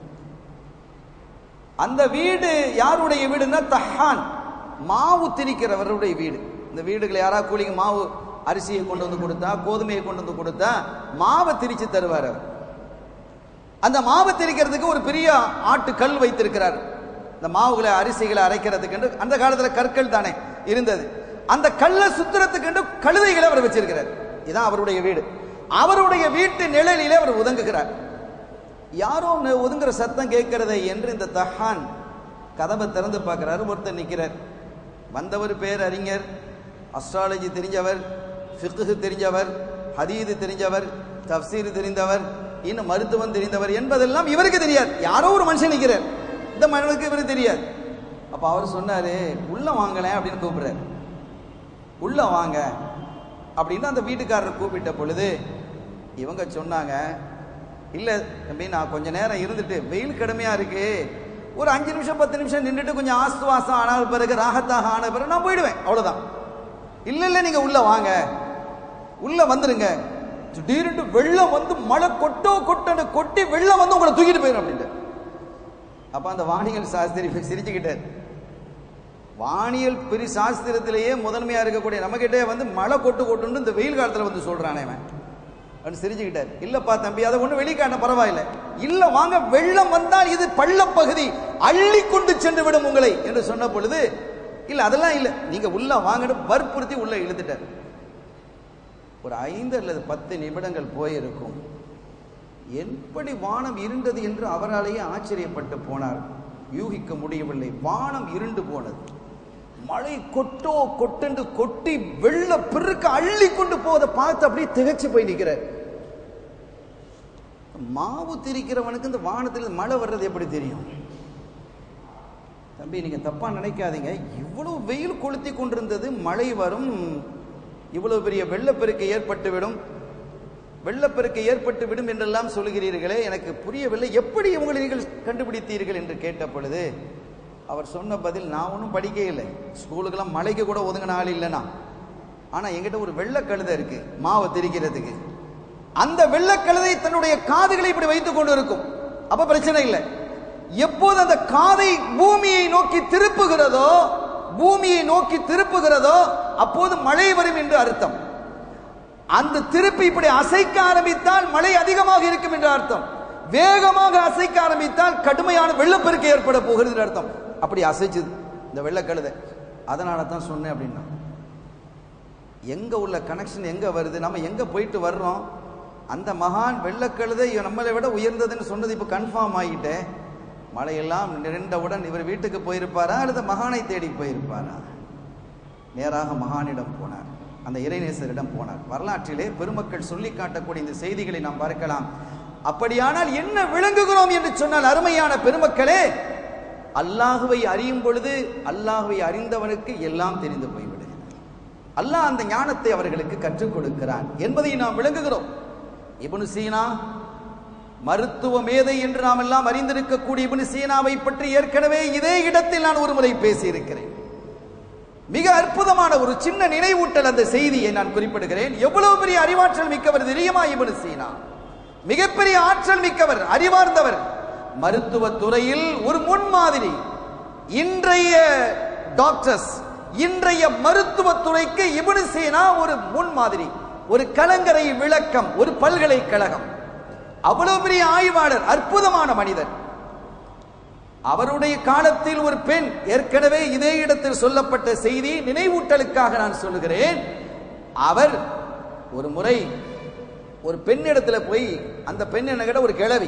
அந்த வீடு யாருடைய வீடுன்னா தஹான் மாவு திரிக்கிறவருடைய வீடு இந்த வீடுகளை யாராவது கூலிங்க மாவு அரிசியை கொண்டு வந்து கொடுத்தா கோதுமையை கொண்டு வந்து கொடுத்தா மாவை திரிச்சு தருவார் அவர் அந்த மாவு திரிக்கிறதுக்கு ஒரு பெரிய ஆட்டு கல் வைத்திருக்கிறார் இந்த மாவுகளை அரிசிகளை அரைக்கிறதுக்கு அந்த காலத்துல கற்கள் தானே இருந்தது அந்த கல்லை சுத்துறதுக்கு கழுதைகளை அவர் வச்சிருக்கிறார் இதான் அவருடைய வீடு அவருடைய வீட்டு நிழலிலே அவர் உதங்குகிறார் யாரோ ஒன்று ஒதுங்குற சத்தம் கேட்கிறதை என்று இந்த தஹான் கதவை திறந்து பார்க்கிறாரு ஒருத்தர் நிற்கிறார் வந்தவர் பேர் அறிஞர் அஸ்ட்ராலஜி தெரிஞ்சவர் ஃபிக்கு தெரிஞ்சவர் ஹதீது தெரிஞ்சவர் தப்சீர் தெரிந்தவர் இன்னும் மருத்துவம் தெரிந்தவர் என்பதெல்லாம் இவருக்கு தெரியாது யாரோ ஒரு மனுஷன் நிற்கிறார் இந்த மனுக்கு இவருக்கு தெரியாது அப்ப அவர் சொன்னாரு உள்ள வாங்கலேன் அப்படின்னு கூப்பிடுறாரு உள்ள வாங்க அப்படின்னு அந்த வீட்டுக்காரர் கூப்பிட்ட பொழுது இவங்க சொன்னாங்க இல்லை தம்பி நான் கொஞ்ச நேரம் இருந்துட்டு வெயில் கடுமையாக இருக்கு ஒரு அஞ்சு நிமிஷம் பத்து நிமிஷம் நின்றுட்டு கொஞ்சம் ஆஸ்துவாசம் ஆன பிறகு ராகத்தாக ஆன பிறகு நான் போயிடுவேன் அவ்வளோதான் இல்லை இல்லை நீங்கள் உள்ளே வாங்க உள்ளே வந்துருங்க திடீர்னு வெள்ளம் வந்து மழை கொட்டோ கொட்டன்னு கொட்டி வெள்ளம் வந்து உங்களை தூக்கிட்டு போயிடும் அப்படின்ட்டு அப்போ அந்த வானியல் சாஸ்திரி சிரிச்சுக்கிட்டார் வானியல் பிரி சாஸ்திரத்திலேயே முதன்மையாக இருக்கக்கூடிய நம்மகிட்டே வந்து மழை கொட்டு கொட்டுன்னு இந்த வெயில் காலத்தில் வந்து சொல்கிறானே அவன் அப்படின்னு சிரிச்சுக்கிட்டார் இல்லப்பா தம்பி அதை ஒன்றும் வெளிக்காட்ட பரவாயில்லை இல்ல வாங்க வெள்ளம் வந்தால் இது பள்ளப்பகுதி அள்ளி கொண்டு சென்று விடும் உங்களை என்று சொன்ன பொழுது இல்ல அதெல்லாம் இல்ல நீங்க உள்ள வாங்கன்னு வற்புறுத்தி உள்ள இழுத்துட்டார் ஒரு ஐந்து அல்லது பத்து நிமிடங்கள் போயிருக்கும் எப்படி வானம் இருண்டது என்று அவராலேயே ஆச்சரியப்பட்டு போனார் யூகிக்க முடியவில்லை வானம் இருண்டு போனது மழை கொட்டோ கொட்டென்று கொட்டி வெள்ள பெருக்க அள்ளி கொண்டு போவதை பார்த்து அப்படியே திகைச்சு போய் நிற்கிறார் மாவு திரிக்கிறவனுக்கு இந்த வானத்தில் மழை வர்றது எப்படி தெரியும் தம்பி நீங்க தப்பா நினைக்காதீங்க இவ்வளவு வெயில் கொளுத்தி கொண்டிருந்தது மழை வரும் இவ்வளவு பெரிய வெள்ளப்பெருக்கு ஏற்பட்டுவிடும் வெள்ளப்பெருக்கு ஏற்பட்டு விடும் என்றெல்லாம் சொல்கிறீர்களே எனக்கு புரியவில்லை எப்படி இவங்களை நீங்கள் கண்டுபிடித்தீர்கள் என்று கேட்ட பொழுது அவர் சொன்ன பதில் நான் ஒன்றும் படிக்க இல்லை ஸ்கூலுக்கெல்லாம் மழைக்கு கூட ஒதுங்கின ஆள் இல்லைனா ஆனால் எங்கிட்ட ஒரு வெள்ளை கழுதை இருக்கு மாவை திரிக்கிறதுக்கு அந்த வெள்ளக்கழுதை தன்னுடைய காதுகளை இப்படி வைத்துக் கொண்டு இருக்கும் அப்ப பிரச்சனை இல்லை எப்போது அந்த காதை பூமியை நோக்கி திருப்புகிறதோ பூமியை நோக்கி திருப்புகிறதோ அப்போது மழை வரும் என்று அர்த்தம் அந்த திருப்பி இப்படி அசைக்க ஆரம்பித்தால் மழை அதிகமாக இருக்கும் என்று அர்த்தம் வேகமாக அசைக்க ஆரம்பித்தால் கடுமையான வெள்ளப்பெருக்கு ஏற்பட போகிறது என்று அர்த்தம் அப்படி அசைச்சுது இந்த வெள்ளக்கழுதை அதனால தான் சொன்னேன் அப்படின்னா எங்க உள்ள கனெக்ஷன் எங்க வருது நம்ம எங்க போயிட்டு வர்றோம் அந்த மகான் வெள்ளக்கழுதை நம்மளை விட உயர்ந்ததுன்னு சொன்னது இப்போ கன்ஃபார்ம் ஆகிட்டே மழையெல்லாம் நின்றவுடன் இவர் வீட்டுக்கு போயிருப்பாரா அல்லது மகானை தேடி போயிருப்பாரா நேராக மகானிடம் போனார் அந்த இறைநேசரிடம் போனார் வரலாற்றிலே பெருமக்கள் சொல்லி காட்டக்கூடிய இந்த செய்திகளை நாம் பார்க்கலாம் அப்படியானால் என்ன விளங்குகிறோம் என்று சொன்னால் அருமையான பெருமக்களே அல்லாஹுவை அறியும் பொழுது அல்லாஹுவை அறிந்தவனுக்கு எல்லாம் தெரிந்து போய்விடுகிறது அல்லாஹ் அந்த ஞானத்தை அவர்களுக்கு கற்றுக் கொடுக்கிறான் என்பதை நாம் விளங்குகிறோம் இப்னு சீனா மருத்துவ மேதை என்று நாம் எல்லாம் அறிந்திருக்கக்கூடிய இப்னு சீனாவை பற்றி ஏற்கனவே இதே இடத்தில் நான் ஒரு முறை பேசியிருக்கிறேன் மிக அற்புதமான ஒரு சின்ன நினைவூட்டல் அந்த செய்தியை நான் குறிப்பிடுகிறேன் எவ்வளவு பெரிய அறிவாற்றல் மிக்கவர் தெரியுமா இப்னு சீனா மிகப்பெரிய ஆற்றல் மிக்கவர் அறிவார்ந்தவர் மருத்துவ துறையில் ஒரு முன்மாதிரி இன்றைய டாக்டர்ஸ் இன்றைய மருத்துவ துறைக்கு இப்னு சீனா ஒரு முன்மாதிரி ஒரு கலங்கரை விளக்கம் ஒரு பல்கலைக்கழகம் அவ்வளவு பெரிய ஆய்வாளர் அற்புதமான மனிதர் அவருடைய காலத்தில் ஒரு பெண் ஏற்கனவே இதே இடத்தில் சொல்லப்பட்ட செய்தி நினைவூட்டலுக்காக நான் சொல்லுகிறேன் அவர் ஒரு முறை ஒரு பெண்ணிடத்துல போய் அந்த பெண் என்ன ஒரு கிழவி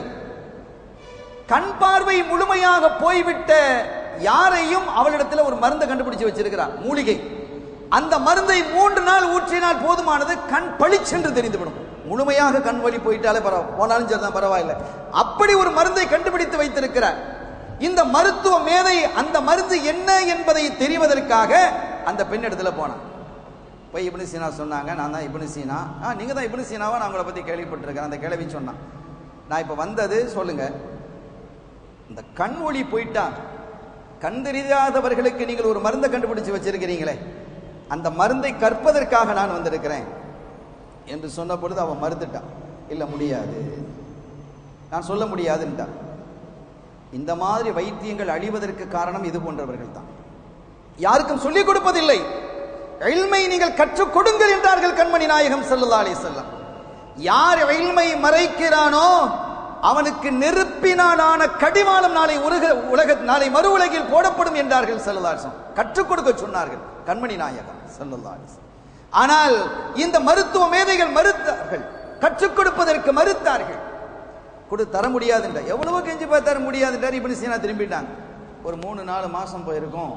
கண் பார்வை முழுமையாக போய்விட்ட யாரையும் அவளிடத்துல ஒரு மருந்தை கண்டுபிடிச்சு வச்சிருக்கிறார் மூலிகை அந்த மருந்தை மூன்று நாள் ஊற்றினால் போதுமானது கண் பளிச்சென்று தெரிந்துவிடும் முழுமையாக கண் வலி போயிட்டாலே பரவ போனாலும் சரிதான் பரவாயில்லை அப்படி ஒரு மருந்தை கண்டுபிடித்து வைத்திருக்கிறார் இந்த மருத்துவ மேதை அந்த மருந்து என்ன என்பதை தெரிவதற்காக அந்த பெண் இடத்துல போனான் போய் இப்னு சீனா சொன்னாங்க நான் தான் இப்னு சீனா ஆ நீங்க தான் இப்னு சீனாவா நான் உங்களை பத்தி கேள்விப்பட்டிருக்கேன் அந்த கிழவி சொன்னான் நான் இப்ப வந்தது சொல்லுங்க இந்த கண் ஒளி போயிட்டா கண் தெரியாதவர்களுக்கு நீங்கள் ஒரு மருந்தை கண்டுபிடிச்சு வச்சிருக்கிறீங்களே அந்த மருந்தை கற்பதற்காக நான் வந்திருக்கிறேன் என்று சொன்ன பொழுது அவன் மறுத்துட்டான் இல்லை முடியாது நான் சொல்ல முடியாதுன்ட்டான் இந்த மாதிரி வைத்தியங்கள் அழிவதற்கு காரணம் இது போன்றவர்கள் தான் யாருக்கும் சொல்லிக் கொடுப்பதில்லை எல்மை நீங்கள் கற்றுக் கொடுங்கள் என்றார்கள் கண்மணி நாயகம் ஸல்லல்லாஹு அலைஹி வஸல்லம் யார் எல்மை மறைக்கிறானோ அவனுக்கு நெருப்பினாலான கடிவாளம் நாளை உலக உலக நாளை மறு உலகில் போடப்படும் என்றார்கள் ஸல்லல்லாஹு அலைஹி வஸல்லம் கற்றுக் கொடுக்க சொன்னார்கள் கண்மணி நாயகம் ஸல்லல்லாஹு அலைஹி வஸல்லம் ஆனால் இந்த மருத்துவ மேதைகள் மறுத்தார்கள் கற்றுக் கொடுப்பதற்கு மறுத்தார்கள் கொடு தர முடியாதுன்ற எவ்வளவோ கெஞ்சி பார்த்து தர முடியாதுன்றார் இப்னு சீனா திரும்பிட்டாங்க ஒரு மூணு நாலு மாசம் போயிருக்கும்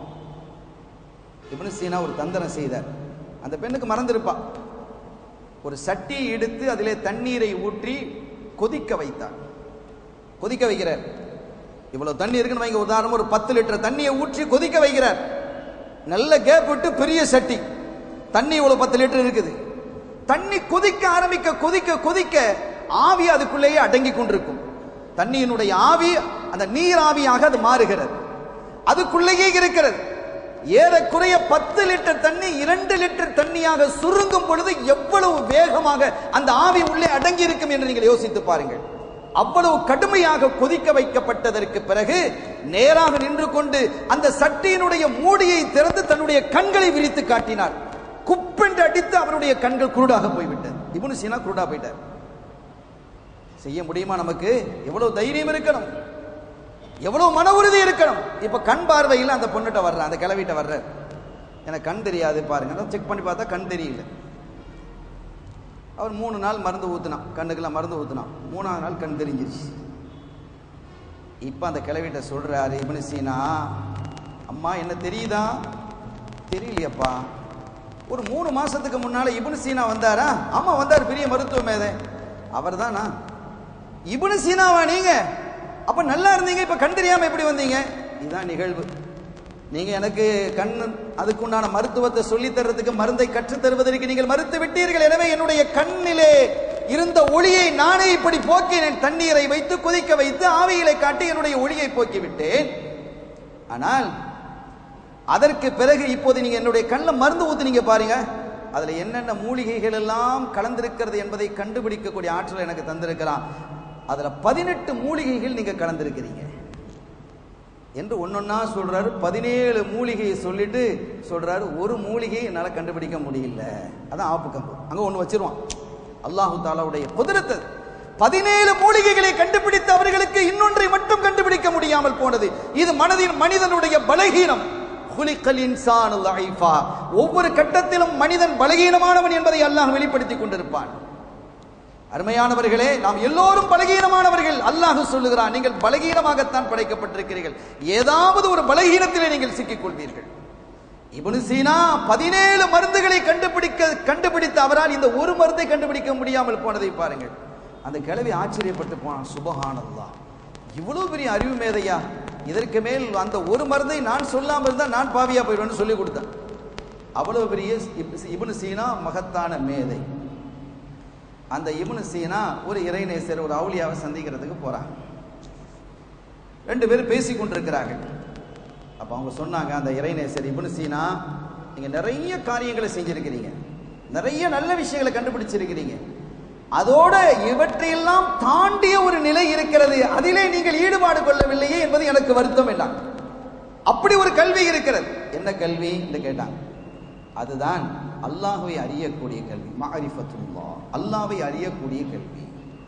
இப்னு சீனா ஒரு தந்திரம் செய்தார் அந்த பெண்ணுக்கு மறந்திருப்பா ஒரு சட்டியை எடுத்து அதிலே தண்ணீரை ஊற்றி கொதிக்க வைத்தார் கொதிக்க வைக்கிறார் இவ்வளவு தண்ணி இருக்குன்னு வைங்க உதாரணம் ஒரு பத்து லிட்டர் தண்ணியை ஊற்றி கொதிக்க வைக்கிறார் நல்ல கேப் விட்டு பெரிய சட்டி தண்ணி இவ்வளவு பத்து லிட்டர் இருக்குது தண்ணி கொதிக்க ஆரம்பிக்க கொதிக்க கொதிக்க ஆவி அதுக்குள்ளேயே அடங்கி கொண்டிருக்கும் தண்ணியினுடைய ஆவி அந்த நீர் ஆவியாக அது மாறுகிறது அதுக்குள்ளேயே இருக்கிறது ஏறக்குறைய பத்து லிட்டர் தண்ணி இரண்டு லிட்டர் தண்ணியாக சுருங்கும் பொழுது எவ்வளவு வேகமாக அந்த ஆவி உள்ளே அடங்கி இருக்கும் என்று நீங்கள் யோசித்து பாருங்கள் அவ்வளவு கடுமையாக கொதிக்க வைக்கப்பட்டதற்கு பிறகு நேராக நின்று கொண்டு அந்த சட்டியினுடைய மூடியை திறந்து தன்னுடைய கண்களை விரித்து காட்டினார் குப்பென்று அடித்து அவருடைய கண்கள் குருடாக போய்விட்டது இப்னு சீனா குருடா போயிட்டார் செய்ய முடியுமா நமக்கு எவ்வளவு தைரியம் இருக்கணும் எவ்வளவு மன உறுதி இருக்கணும் இப்ப கண் பார்வையில் அந்த பொண்ணுகிட்ட வர்ற அந்த கிளவிட்ட வர்ற எனக்கு கண் தெரியாது பாருங்க செக் பண்ணி பார்த்தா கண் தெரியல அவர் மூணு நாள் மருந்து ஊத்துனான் கண்ணுக்கெல்லாம் மருந்து ஊத்துனான் மூணாவது நாள் கண் தெரிஞ்சிருச்சு இப்போ அந்த கிழவிட்ட சொல்றாரு இப்னு சீனா அம்மா என்ன தெரியுதா தெரியலையப்பா ஒரு மூணு மாசத்துக்கு முன்னால இப்னு சீனா வந்தாரா ஆமா வந்தார் பெரிய மருத்துவ மேதை அவர் தானா இப்னு சீனாவா நீங்க அப்ப நல்லா இருந்தீங்க இப்ப கண் தெரியாம எப்படி வந்தீங்க இதுதான் நிகழ்வு நீங்க எனக்கு கண் அதுக்குண்டான மருத்துவத்தை சொல்லி தர்றதுக்கு மருந்தை கற்றுத் தருவதற்கு நீங்கள் மறுத்து விட்டீர்கள் எனவே என்னுடைய கண்ணிலே இருந்த ஒளியை நானே இப்படி போக்கினேன் தண்ணீரை வைத்து கொதிக்க வைத்து ஆவியிலை காட்டி என்னுடைய ஒளியை போக்கி விட்டேன் ஆனால் அதற்கு பிறகு இப்போது நீங்க என்னுடைய கண்ணில் மருந்து ஊத்துனீங்க பாருங்க அதுல என்னென்ன மூலிகைகள் எல்லாம் கலந்திருக்கிறது என்பதை கண்டுபிடிக்கக்கூடிய ஆற்றல் எனக்கு தந்திருக்கலாம் அதுல பதினெட்டு மூலிகைகள் நீங்க கலந்திருக்கிறீங்க என்று ஒன்னொன்னா சொல்றாரு பதினேழு மூலிகையை சொல்லிட்டு சொல்றாரு ஒரு மூலிகையை என்னால கண்டுபிடிக்க முடியல அதான் ஆப்பு கம்பு அங்க ஒண்ணு வச்சிருவான் அல்லாஹு தாலாவுடைய குதிரத்து பதினேழு மூலிகைகளை கண்டுபிடித்த அவர்களுக்கு இன்னொன்றை மட்டும் கண்டுபிடிக்க முடியாமல் போனது இது மனதின் மனிதனுடைய பலகீனம் குலிக்கல் இன்சானு லைஃபா ஒவ்வொரு கட்டத்திலும் மனிதன் பலகீனமானவன் என்பதை அல்லாஹ் வெளிப்படுத்திக் கொண்டிருப்பான் அருமையானவர்களே நாம் எல்லோரும் பலகீனமானவர்கள் அல்லாஹ் சொல்லுகிறான் நீங்கள் பலகீனமாகத்தான் படைக்கப்பட்டிருக்கிறீர்கள் ஏதாவது ஒரு பலகீனத்திலே நீங்கள் சிக்கிக் கொள்வீர்கள் இப்னு சீனா பதினேழு மருந்துகளை கண்டுபிடிக்க கண்டுபிடித்த அவரால் இந்த ஒரு மருந்தை கண்டுபிடிக்க முடியாமல் போனதை பாருங்கள் அந்த கிழவி ஆச்சரியப்பட்டு போனான் சுபஹானல்லாஹ் இவ்வளவு பெரிய அறிவு மேதையா இதற்கு மேல் அந்த ஒரு மருந்தை நான் சொல்லாமல் இருந்தால் நான் பாவியா போயிடுவேன்னு சொல்லி கொடுத்தேன் அவ்வளவு பெரிய இப்- இப்னு சீனா மகத்தான மேதை அந்த இப்னு சீனா ஒரு இறைநேசர் ஒரு அவுலியாவை சந்திக்கிறதுக்கு போறாங்க ரெண்டு பேரும் பேசி கொண்டிருக்கிறார்கள் அப்ப அவங்க சொன்னாங்க அந்த இறைநேசர் இப்னு சீனா நீங்க நிறைய காரியங்களை செஞ்சிருக்கிறீங்க நிறைய நல்ல விஷயங்களை கண்டுபிடிச்சிருக்கிறீங்க அதோட இவற்றையெல்லாம் தாண்டிய ஒரு நிலை இருக்கிறது அதிலே நீங்கள் ஈடுபாடு கொள்ளவில்லையே என்பது எனக்கு வருத்தம் என்றான் அப்படி ஒரு கல்வி இருக்கிறது என்ன கல்வி என்று கேட்டாங்க அதுதான் அல்லாஹ்வை அறியக்கூடிய கல்வி மஅரிஃபத்துல்லாஹ் அல்லாஹ்வை அறியக்கூடிய கல்வி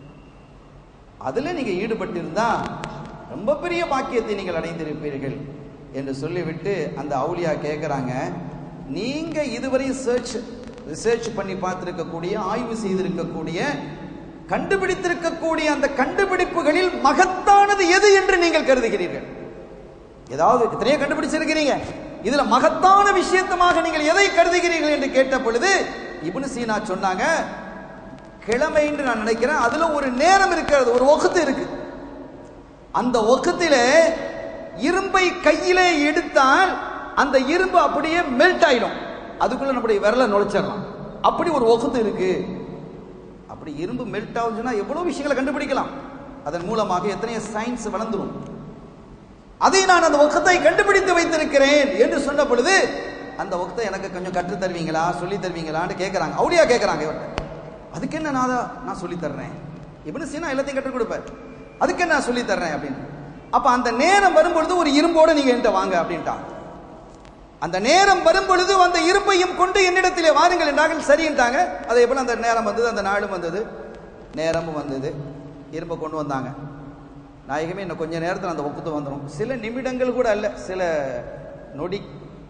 அதுல நீங்க ஈடுபட்டிருந்தா ரொம்ப பெரிய பாக்கியத்தை நீங்கள் அடைந்திருப்பீர்கள் என்று சொல்லிவிட்டு அந்த அவுலியா கேட்குறாங்க நீங்க இதுவரை சர்ச் ரிசர்ச் பண்ணி பார்த்திருக்கக்கூடிய ஆய்வு செய்திருக்கக்கூடிய கண்டுபிடித்திருக்கக்கூடிய அந்த கண்டுபிடிப்புகளில் மகத்தானது எது என்று நீங்கள் கருதுகிறீர்கள் ஏதாவது எத்தனையோ கண்டுபிடிச்சிருக்கிறீங்க இதுல மகத்தான விஷயத்தமாக நீங்கள் எதை கருதுகிறீர்கள் என்று கேட்ட பொழுது இப்னு சீனா சொன்னாங்க கிழமை என்று நான் நினைக்கிறேன் அதுல ஒரு நேரம் இருக்கிறது ஒரு ஒகுத்து இருக்கு அந்த ஒக்கத்திலே இரும்பை கையிலே எடுத்தால் அந்த இரும்பு அப்படியே மெல்ட் ஆயிடும் அதுக்குள்ள நம்முடைய விரலை நுழைச்சிடலாம் அப்படி ஒரு ஒகுத்து இருக்கு அப்படி இரும்பு மெல்ட் ஆகுதுன்னா எவ்வளவு விஷயங்களை கண்டுபிடிக்கலாம் அதன் மூலமாக எத்தனையோ சயின்ஸ் வளர்ந்துரும் அதை நான் அந்த ஒக்கத்தை கண்டுபிடித்து வைத்திருக்கிறேன் என்று சொன்ன பொழுது அந்த ஒக்கத்தை எனக்கு கொஞ்சம் கற்றுத் தருவீங்களா சொல்லி தருவீங்களான்னு கேட்கறாங்க அவுடியா கேட்கறாங்க இவர்கிட்ட அதுக்கு என்ன நான் அதை நான் சொல்லி தர்றேன் இவனு சீனா எல்லாத்தையும் கற்றுக் கொடுப்பார் அதுக்கு என்ன நான் சொல்லி தர்றேன் அப்படின்னு அப்ப அந்த நேரம் வரும்பொழுது ஒரு இரும்போட நீங்க என்கிட்ட வாங்க அப்படின்ட்டாங்க அந்த நேரம் வரும்பொழுது அந்த இரும்பையும் கொண்டு என்னிடத்திலே வாருங்கள் என்றார்கள் சரின்ட்டாங்க அதே போல அந்த நேரம் வந்தது அந்த நாளும் வந்தது நேரமும் வந்தது இரும்பை கொண்டு வந்தாங்க நாயகமே இன்னும் கொஞ்ச நேரத்தில் அந்த ஒப்புத்து வந்துடும் சில நிமிடங்கள் கூட அல்ல சில நொடி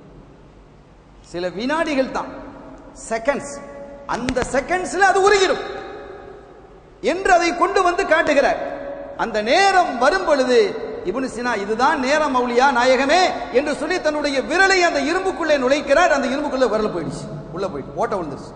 சில வினாடிகள் தான் செகண்ட்ஸ் அந்த செகண்ட்ஸ்ல அது உருகிடும் என்று அதை கொண்டு வந்து காட்டுகிறார் அந்த நேரம் வரும் பொழுது இப்னு சினா இதுதான் நேரம் மௌலியா நாயகமே என்று சொல்லி தன்னுடைய விரலை அந்த இரும்புக்குள்ளே நுழைக்கிறார் அந்த இரும்புக்குள்ளே விரல் போயிடுச்சு உள்ள போயிட்டு ஓட்ட விழுந்துருச்சு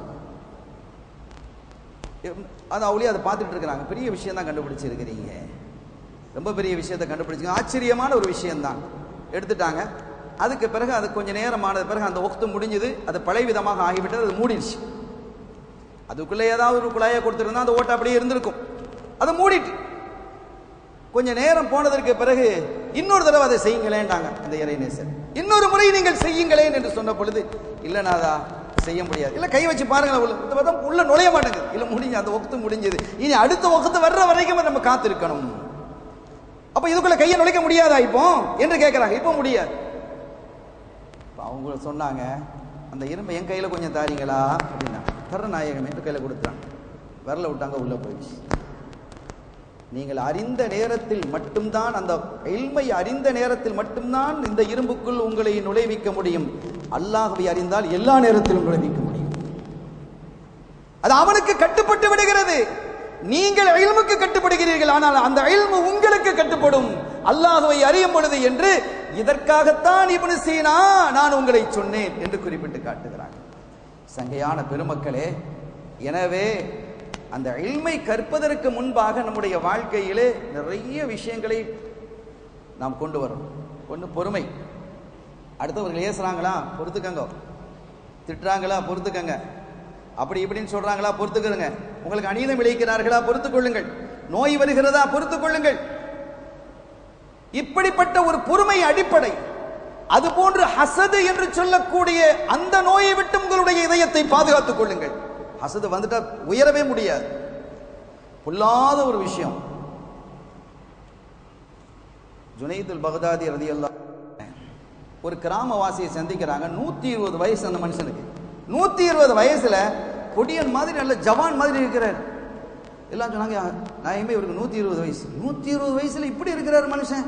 அது அவளியே அதை பார்த்துட்டு இருக்கிறாங்க பெரிய விஷயம் தான் கண்டுபிடிச்சிருக்கிறீங்க ரொம்ப பெரிய விஷயத்தை கண்டுபிடிச்சிங்க ஆச்சரியமான ஒரு விஷயம்தான் எடுத்துட்டாங்க அதுக்கு பிறகு அது கொஞ்சம் நேரம் ஆனது பிறகு அந்த ஒக்து முடிஞ்சது அது பழைய விதமாக ஆகிவிட்டது அது மூடிடுச்சு அதுக்குள்ளே ஏதாவது ஒரு குழாயை கொடுத்துருந்தா அந்த ஓட்டை அப்படியே இருந்திருக்கும் அதை மூடிட்டு கொஞ்ச நேரம் போனதற்கு பிறகு இன்னொரு தடவை அதை செய்யுங்களேன்டாங்க அந்த இறைநேசர் இன்னொரு முறை நீங்கள் செய்யுங்களேன் என்று சொன்ன பொழுது இல்ல நாதா செய்ய முடியாது இல்ல கை வச்சு பாருங்களேன் உள்ள இந்த பதம் உள்ள நுழைய மாட்டேங்குது இல்ல முடிஞ்சு அந்த ஒக்கத்து முடிஞ்சது இனி அடுத்த ஒக்கத்து வர்ற வரைக்கும் நம்ம காத்திருக்கணும் அப்ப இதுக்குள்ள கையை நுழைக்க முடியாதா இப்போ என்று கேட்கிறாங்க இப்போ முடியாது இப்ப அவங்க சொன்னாங்க அந்த இரும்பை என் கையில கொஞ்சம் தாரீங்களா அப்படின்னா தர நாயகம் என்று கையில கொடுத்தாங்க விரல விட்டாங்க உள்ள போயிடுச்சு நீங்கள் அறிந்த நேரத்தில் மட்டும்தான் அந்த இல்மை அறிந்த நேரத்தில் மட்டும்தான் இந்த இரும்புக்குள் உங்களை நுழைவிக்க முடியும் அல்லாஹ்வை அறிந்தால் எல்லா நேரத்திலும் நுழைவிக்க முடியும் அது அவனுக்கு கட்டுப்பட்டு விடுகிறது நீங்கள் இல்முக்கு கட்டுப்படுகிறீர்கள் ஆனால் அந்த இல்மு உங்களுக்கு கட்டுப்படும் அல்லாஹுவை அறியும் பொழுது என்று இதற்காகத்தான் இப்னு சீனா நான் உங்களை சொன்னேன் என்று குறிப்பிட்டு காட்டுகிறார் சங்கையான பெருமக்களே எனவே அந்த இல்மை கற்பதற்கு முன்பாக நம்முடைய வாழ்க்கையிலே நிறைய விஷயங்களை நாம் கொண்டு வரோம் ஒன்று பொறுமை அடுத்தவர்கள் ஏசுறாங்களா பொறுத்துக்கங்க திட்டுறாங்களா பொறுத்துக்கங்க அப்படி இப்படின்னு சொல்றாங்களா பொறுத்துக்கிறங்க உங்களுக்கு அநீதம் விளைக்கிறார்களா பொறுத்துக் கொள்ளுங்கள் நோய் வருகிறதா பொறுத்துக் கொள்ளுங்கள் இப்படிப்பட்ட ஒரு பொறுமை அடிப்படை அது போன்று ஹசது என்று சொல்லக்கூடிய அந்த நோயை விட்டு உங்களுடைய இதயத்தை பாதுகாத்துக் கொள்ளுங்கள் ஹசது வந்துட்டா உயரவே முடியாது பொல்லாத ஒரு விஷயம் ஜுனைதுல் பகதாதி ரதி ஒரு கிராமவாசியை சந்திக்கிறாங்க நூத்தி இருபது வயசு அந்த மனுஷனுக்கு நூத்தி இருபது வயசுல பொடியன் மாதிரி நல்ல ஜவான் மாதிரி இருக்கிறார் எல்லாம் சொன்னாங்க நான் இவருக்கு நூத்தி இருபது வயசு நூத்தி இருபது வயசுல இப்படி இருக்கிறார் மனுஷன்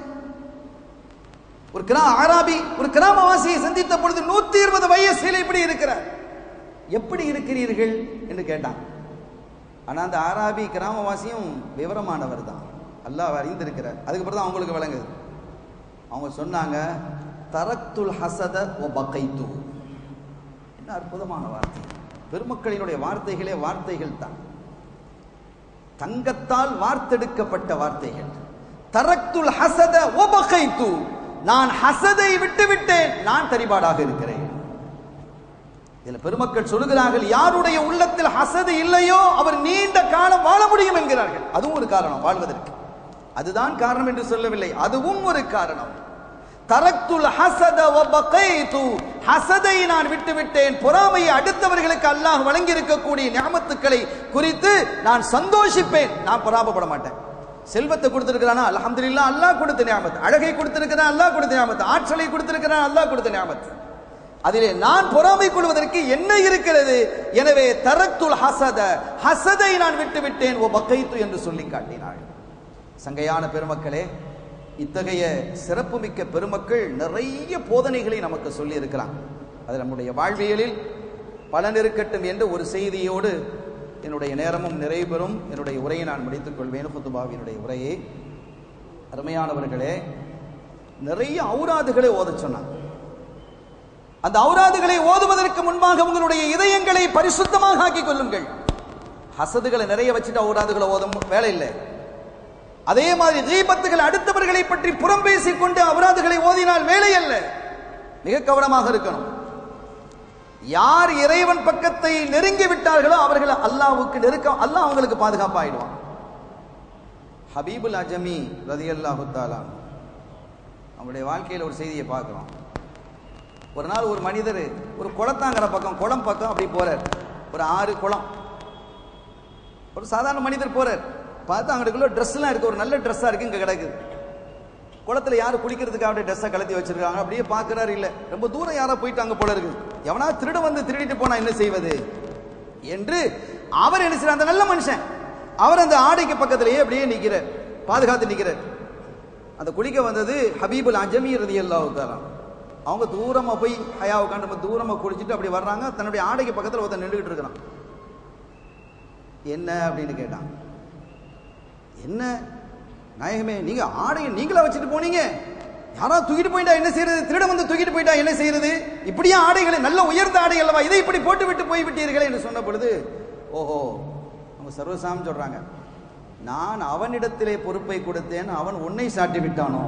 ஒரு கிரா ஆராபி ஒரு கிராமவாசியை சந்தித்த பொழுது நூத்தி இருபது வயசில் இப்படி இருக்கிறார் எப்படி இருக்கிறீர்கள் என்று கேட்டான் ஆனா அந்த ஆராபி கிராமவாசியும் விவரமானவர் தான் அல்லாஹ் அறிந்திருக்கிறார் அதுக்கப்புறம் தான் அவங்களுக்கு விளங்குது அவங்க சொன்னாங்க தரத்துல் ஹசத ஒ பகைத்து என்ன அற்புதமான வார்த்தை பெருமக்களினுடைய வார்த்தைகளே வார்த்தைகள் தான் தங்கத்தால் வார்த்தெடுக்கப்பட்ட வார்த்தைகள் தரத்துல் ஹசத ஒ பகைத்து நான் ஹசதை விட்டு விட்டேன் நான் தரிபாடாக இருக்கிறேன் இதுல பெருமக்கள் சொல்லுகிறார்கள் யாருடைய உள்ளத்தில் ஹசது இல்லையோ அவர் நீண்ட காலம் வாழ முடியும் என்கிறார்கள் அதுவும் ஒரு காரணம் வாழ்வதற்கு அதுதான் காரணம் என்று சொல்லவில்லை அதுவும் ஒரு காரணம் தரத்துல் ஹசத வபகைது ஹசதை நான் விட்டுவிட்டேன் பொறாமையை அடுத்தவர்களுக்கு அல்லாஹ் வழங்கி இருக்கக்கூடிய ஞாபத்துக்களை குறித்து நான் சந்தோஷிப்பேன் நான் பொறாமப்பட மாட்டேன் செல்வத்தை கொடுத்திருக்கிறானா அல்ஹம்துலில்லாஹ் அல்லாஹ் கொடுத்த ஞாபத்து அழகை கொடுத்திருக்கிறான் அல்லாஹ் கொடுத்த ஞாபத்து ஆற்றலை கொடுத்திருக்கிறான் அல்லாஹ் கொடுத்த ஞாபத்து அதிலே நான் பொறாமை கொள்வதற்கு என்ன இருக்கிறது எனவே தரத்துல் ஹசத ஹசதை நான் விட்டுவிட்டேன் ஓ பக்கைத்து என்று சொல்லி காட்டினாள் சங்கையான பெருமக்களே இத்தகைய சிறப்புமிக்க பெருமக்கள் நிறைய போதனைகளை நமக்கு சொல்லி இருக்கிறான் அது நம்முடைய வாழ்வியலில் பலன் இருக்கட்டும் என்ற ஒரு செய்தியோடு என்னுடைய நேரமும் நிறைவு பெறும் என்னுடைய உரையை நான் முடித்துக் கொள்வேன் ஹுத்துபாவினுடைய உரையை அருமையானவர்களே நிறைய ஔராதுகளை ஓதச் சொன்னான் அந்த ஔராதுகளை ஓதுவதற்கு முன்பாக உங்களுடைய இதயங்களை பரிசுத்தமாக ஆக்கிக் கொள்ளுங்கள் ஹசதுகளை நிறைய வச்சுட்டு ஔராதுகளை ஓதும் வேலை இல்லை அதே மாதிரி தீபத்துகள் அடுத்தவர்களை பற்றி புறம் பேசிக் கொண்டு அபராதுகளை ஓதினால் வேலை அல்ல மிக கவனமாக இருக்கணும் யார் இறைவன் பக்கத்தை நெருங்கி விட்டார்களோ அவர்கள் அல்லாவுக்கு நெருக்க அல்லாஹ் அவங்களுக்கு பாதுகாப்பாயிடுவான் ஹபீபுல் அஜமி ரதி அல்லாஹு அவங்களுடைய வாழ்க்கையில் ஒரு செய்தியை பார்க்கிறோம் ஒரு நாள் ஒரு மனிதர் ஒரு குளத்தாங்கிற பக்கம் குளம் பக்கம் அப்படி போறார் ஒரு ஆறு குளம் ஒரு சாதாரண மனிதர் போறார் பார்த்தா அங்கடுக்குள்ள ட்ரெஸ்லாம் இருக்கு ஒரு நல்ல ட்ரெஸ்ஸாக இருக்கு இங்கே கிடக்குது குளத்துல யார் குளிக்கிறதுக்கு அப்படியே ட்ரெஸ்ஸை கலத்தி வச்சிருக்காங்க அப்படியே பார்க்கறாரு இல்லை ரொம்ப தூரம் யாரோ போயிட்டாங்க போல இருக்கு எவனா திருட வந்து திருடிட்டு போனா என்ன செய்வது என்று அவர் என்ன செய்யறார் அந்த நல்ல மனுஷன் அவர் அந்த ஆடைக்கு பக்கத்திலேயே அப்படியே நிற்கிறார் பாதுகாத்து நிற்கிறார் அந்த குளிக்க வந்தது ஹபீபுல் அஜமி ரதி அல்லாஹு அவங்க தூரமா போய் ஹயா உட்காந்து தூரமா குளிச்சுட்டு அப்படி வர்றாங்க தன்னுடைய ஆடைக்கு பக்கத்தில் ஒருத்தன் நின்றுகிட்டு இருக்கிறான் என்ன அப்படின்னு கேட்டான் என்ன நாயகமே நீங்க ஆடையை நீங்களா வச்சுட்டு போனீங்க யாராவது தூக்கிட்டு போயிட்டா என்ன செய்யறது திருட வந்து தூக்கிட்டு போயிட்டா என்ன செய்யறது இப்படியே ஆடைகளை நல்ல உயர்ந்த ஆடை அல்லவா இதை இப்படி போட்டு விட்டு போய் விட்டீர்களே என்று சொன்ன பொழுது ஓஹோ அவங்க சர்வசாமி சொல்றாங்க நான் அவனிடத்திலே பொறுப்பை கொடுத்தேன் அவன் உன்னை சாட்டி விட்டானோ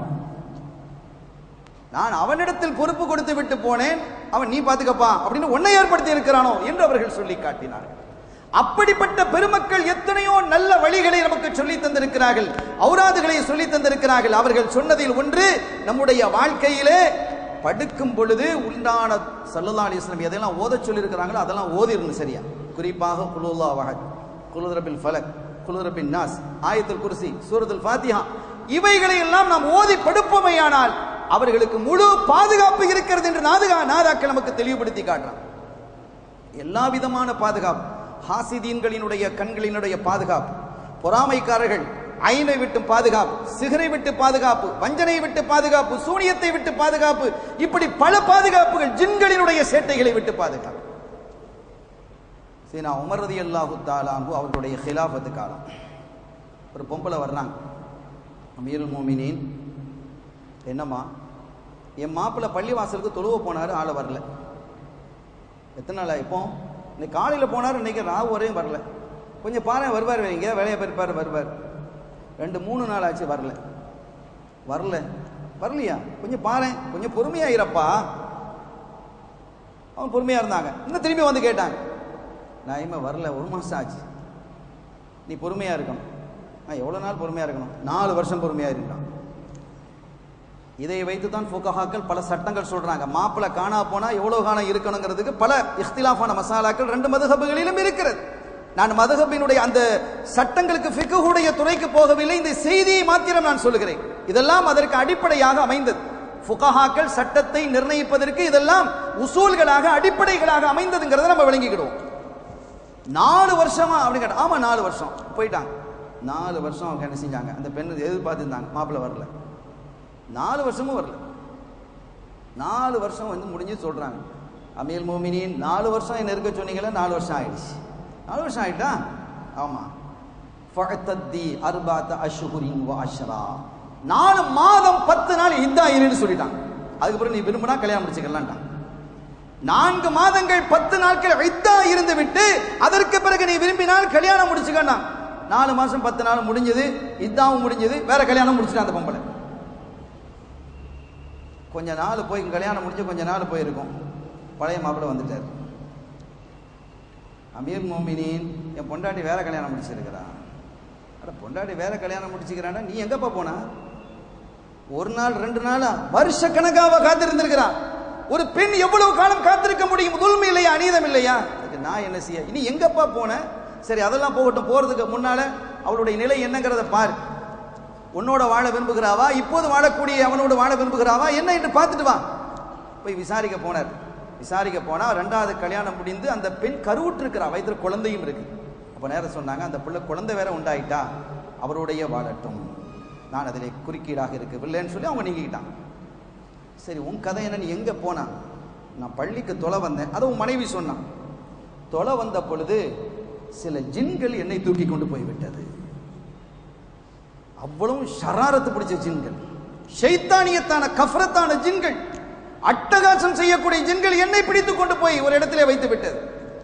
நான் அவனிடத்தில் பொறுப்பு கொடுத்து விட்டு போனேன் அவன் நீ பாத்துக்கப்பா அப்படின்னு உன்னை ஏற்படுத்தி இருக்கிறானோ என்று அவர்கள் சொல்லி காட்டினார்கள் அப்படிப்பட்ட பெருமக்கள் எத்தனையோ நல்ல வழிகளை நமக்கு சொல்லி தந்திருக்கிறார்கள் ஔராதுகளை சொல்லி தந்திருக்கிறார்கள் அவர்கள் சொன்னதில் ஒன்று நம்முடைய வாழ்க்கையிலே படுக்கும் பொழுது உண்டான சல்லல்லா அலிஸ்லாம் எதெல்லாம் ஓத சொல்லியிருக்கிறாங்களோ அதெல்லாம் ஓதிருந்தது சரியா குறிப்பாக குலுல்லா வஹத் குலுரபில் ஃபலக் குலுரபின் நாஸ் ஆயத்துல் குர்சி சூரத்துல் ஃபாத்திஹா இவைகளை எல்லாம் நாம் ஓதி படுப்போமையானால் அவர்களுக்கு முழு பாதுகாப்பு இருக்கிறது என்று நாதுகா நாதாக்கள் நமக்கு தெளிவுபடுத்தி காட்டுறான் எல்லா விதமான பாதுகாப்பு ஹாசிதீன்களினுடைய கண்களினுடைய பாதுகாப்பு பொறாமைக்காரர்கள் ஐனை விட்டு பாதுகாப்பு சிகரை விட்டு பாதுகாப்பு வஞ்சனை விட்டு பாதுகாப்பு சூனியத்தை விட்டு பாதுகாப்பு இப்படி பல பாதுகாப்புகள் ஜின்களினுடைய சேட்டைகளை விட்டு பாதுகாப்பு சரி நான் உமரதி அல்லாஹு தாலாம்பு அவர்களுடைய ஹிலாபத்து காலம் ஒரு பொம்பளை வர்றாங்க அமீருல் மோமினின் என்னம்மா என் மாப்பிள்ளை பள்ளி வாசலுக்கு தொழுவ போனாரு ஆளை வரல எத்தனை நாள் இப்போ இன்னைக்கு காலையில் போனார் இன்னைக்கு ராவு வரையும் வரல கொஞ்சம் பாரு வருவார் வைங்க வேலையை போயிருப்பார் வருவார் ரெண்டு மூணு நாள் ஆச்சு வரல வரல வரலையா கொஞ்சம் பாரு கொஞ்சம் பொறுமையா இருப்பா அவன் பொறுமையா இருந்தாங்க இன்னும் திரும்பி வந்து கேட்டாங்க நான் இனிமே வரல ஒரு மாசம் ஆச்சு நீ பொறுமையா இருக்கணும் நான் எவ்வளவு நாள் பொறுமையா இருக்கணும் நாலு வருஷம் பொறுமையா இருக்கான் இதை வைத்து தான் ஃபுகஹாக்கள் பல சட்டங்கள் சொல்றாங்க மாப்பிள்ளை காணா போனா எவ்வளவு காலம் இருக்கணுங்கிறதுக்கு பல இஃப்திலாஃபான மசாலாக்கள் ரெண்டு மதுஹபுகளிலும் இருக்கிறது நான் மதுஹபினுடைய அந்த சட்டங்களுக்கு ஃபிக்குடைய துறைக்கு போகவில்லை இந்த செய்தியை மாத்திரம் நான் சொல்லுகிறேன் இதெல்லாம் அதற்கு அடிப்படையாக அமைந்தது ஃபுகஹாக்கள் சட்டத்தை நிர்ணயிப்பதற்கு இதெல்லாம் உசூல்களாக அடிப்படைகளாக அமைந்ததுங்கிறத நம்ம விளங்கிக்கிடுவோம் நாலு வருஷமா அப்படின்னு கேட்டா ஆமா நாலு வருஷம் போயிட்டாங்க நாலு வருஷம் அவங்க என்ன செஞ்சாங்க அந்த பெண் எதிர்பார்த்துருந்தாங்க மாப்பிள்ளை வரல நாலு வருஷமும் வரல நாலு வருஷம் வந்து முடிஞ்சு சொல்றாங்க அமீல் மோமினின் நாலு வருஷம் என்ன இருக்க சொன்னீங்களே நாலு வருஷம் ஆயிடுச்சு நாலு வருஷம் ஆயிட்டா ஆமா ஃபஅத்தத்தி அர்பாத்த அஷ்ஹுரின் வ அஷ்ரா நாலு மாதம் பத்து நாள் இதா இருன்னு சொல்லிட்டாங்க அதுக்கப்புறம் நீ விரும்பினா கல்யாணம் முடிச்சுக்கலான்ட்டாங்க நான்கு மாதங்கள் பத்து நாட்கள் ஐத்தா இருந்து விட்டு அதற்கு பிறகு நீ விரும்பினால் கல்யாணம் முடிச்சுக்கணும் நாலு மாசம் பத்து நாள் முடிஞ்சது இதாவும் முடிஞ்சது வேற கல்யாணம் முடிச்சுட்டான் அந்த பொம்பளை கொஞ்ச நாள் போய் கல்யாணம் முடிஞ்சு கொஞ்ச நாள் போயிருக்கும் பழைய மாப்பிள்ளை வந்துட்டார் அமீர் மோமினின் என் பொண்டாட்டி வேற கல்யாணம் முடிச்சிருக்கிறான் அட பொண்டாட்டி வேற கல்யாணம் முடிச்சுக்கிறான்னா நீ எங்கப்பா போனா ஒரு நாள் ரெண்டு நாளா வருஷ கணக்காக காத்திருந்திருக்கிறான் ஒரு பெண் எவ்வளவு காலம் காத்திருக்க முடியும் துல்மை இல்லையா அநீதம் இல்லையா அதுக்கு நான் என்ன செய்ய இனி எங்கப்பா போன சரி அதெல்லாம் போகட்டும் போறதுக்கு முன்னால அவளுடைய நிலை என்னங்கிறத பாரு உன்னோட வாழ விரும்புகிறாவா இப்போது வாழக்கூடிய அவனோடு வாழ விரும்புகிறாவா என்ன என்று பார்த்துட்டு வா போய் விசாரிக்க போனார் விசாரிக்க போனா ரெண்டாவது கல்யாணம் முடிந்து அந்த பெண் கருவுற்றிருக்கிறா வயிற்றுல குழந்தையும் இருக்கு அப்ப நேரம் சொன்னாங்க அந்த பிள்ளை குழந்தை வேற உண்டாயிட்டா அவருடைய வாழட்டும் நான் அதிலே குறுக்கீடாக இருக்கவில்லைன்னு சொல்லி அவங்க நீங்கிக்கிட்டாங்க சரி உன் கதை என்ன நீ எங்க போனா நான் பள்ளிக்கு தொலை வந்தேன் அதை உன் மனைவி சொன்னான் தொலை வந்த பொழுது சில ஜின்கள் என்னை தூக்கி கொண்டு போய்விட்டது அவ்வளவு ஷராரத்து பிடிச்ச ஜின்கள் ஷைத்தானியத்தான கஃபரத்தான ஜின்கள் அட்டகாசம் செய்யக்கூடிய ஜின்கள் என்னை பிடித்து கொண்டு போய் ஒரு இடத்திலே வைத்து விட்டது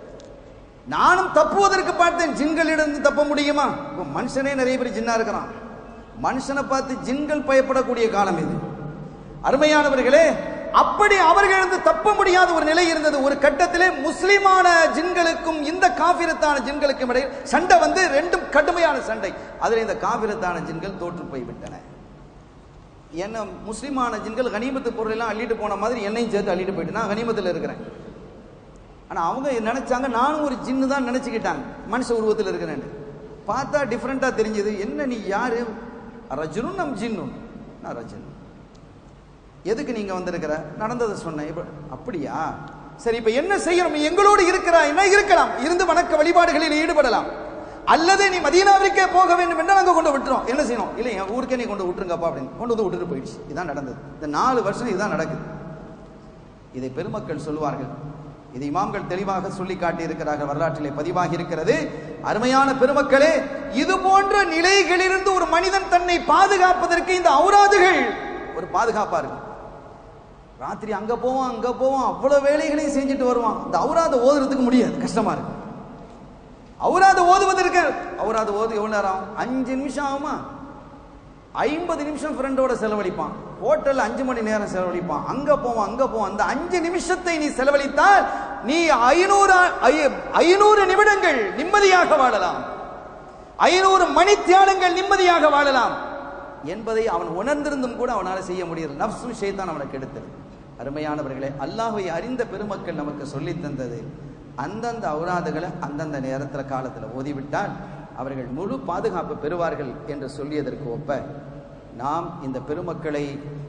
நானும் தப்புவதற்கு பார்த்தேன் ஜின்களிடம் தப்ப முடியுமா இப்போ மனுஷனே நிறைய பேர் ஜின்னா இருக்கிறான் மனுஷனை பார்த்து ஜின்கள் பயப்படக்கூடிய காலம் இது அருமையானவர்களே அப்படி அவர்களிருந்து தப்ப முடியாத ஒரு நிலை இருந்தது ஒரு கட்டத்திலே முஸ்லிமான ஜின்களுக்கும் இந்த காபிரத்தான ஜின்களுக்கும் இடையில் சண்டை வந்து ரெண்டும் கடுமையான சண்டை அதில் இந்த காபிரத்தான ஜின்கள் தோற்று போய்விட்டன என்ன முஸ்லிமான ஜின்கள் கனிமத்து பொருள் எல்லாம் அள்ளிட்டு போன மாதிரி என்னையும் சேர்த்து அள்ளிட்டு போயிட்டு நான் கனிமத்தில் இருக்கிறேன் ஆனால் அவங்க நினைச்சாங்க நானும் ஒரு ஜின்னு தான் நினைச்சுக்கிட்டாங்க மனுஷ உருவத்தில் இருக்கிறேன் பார்த்தா டிஃப்ரெண்ட்டாக தெரிஞ்சது என்ன நீ யாரு ரஜுனும் நம் ஜின்னும் நான் ரஜின் எதுக்கு நீங்க வந்திருக்கிற நடந்ததை சொன்னேன் இப்ப அப்படியா சரி இப்ப என்ன செய்யணும் நீ எங்களோடு இருக்கிறா என்ன இருக்கலாம் இருந்து வணக்க வழிபாடுகளில் ஈடுபடலாம் அல்லது நீ மதீனாவிற்கே போக வேண்டும் என்று நாங்க கொண்டு விட்டுறோம் என்ன செய்யணும் இல்லை என் ஊருக்கே நீ கொண்டு விட்டுருங்கப்பா அப்படின்னு கொண்டு வந்து விட்டுட்டு போயிடுச்சு இதான் நடந்தது இந்த நாலு வருஷம் இதுதான் நடக்குது இதை பெருமக்கள் சொல்வார்கள் இது இமாம்கள் தெளிவாக சொல்லி காட்டி இருக்கிறார்கள் வரலாற்றிலே பதிவாகி இருக்கிறது அருமையான பெருமக்களே இது போன்ற நிலைகளிலிருந்து ஒரு மனிதன் தன்னை பாதுகாப்பதற்கு இந்த ஔராதுகள் ஒரு பாதுகாப்பா இருக்கும் ராத்திரி அங்க போவான் அங்க போவான் அவ்வளவு வேலைகளையும் செஞ்சுட்டு வருவான் இந்த ஔராத ஓதுறதுக்கு முடியாது கஷ்டமா இருக்கு ஔராத ஓதுவதற்கு ஔராத ஓது எவ்வளவு நேரம் ஆகும்? அஞ்சு நிமிஷம் ஆகுமா ஐம்பது நிமிஷம் ஃப்ரெண்டோட செலவழிப்பான் ஹோட்டல்ல அஞ்சு மணி நேரம் செலவழிப்பான் அங்க போவான் அங்க போவான் அந்த அஞ்சு நிமிஷத்தை நீ செலவழித்தால் நீ ஐநூறு ஐ- ஐநூறு நிமிடங்கள் நிம்மதியாக வாழலாம் ஐநூறு மணி தியானங்கள் நிம்மதியாக வாழலாம் என்பதை அவன் உணர்ந்திருந்தும் கூட அவனால் செய்ய முடியல நப்சும் ஷைத்தான் அவனுக்கு எடுத்தது அருமையானவர்களே அல்லாஹ்வை அறிந்த பெருமக்கள் நமக்கு சொல்லித் தந்தது அந்தந்த அவுராதுகளை அந்தந்த நேரத்தில் காலத்தில் ஓதிவிட்டால் அவர்கள் முழு பாதுகாப்பு பெறுவார்கள் என்று சொல்லியதற்கு ஒப்ப நாம் இந்த பெருமக்களை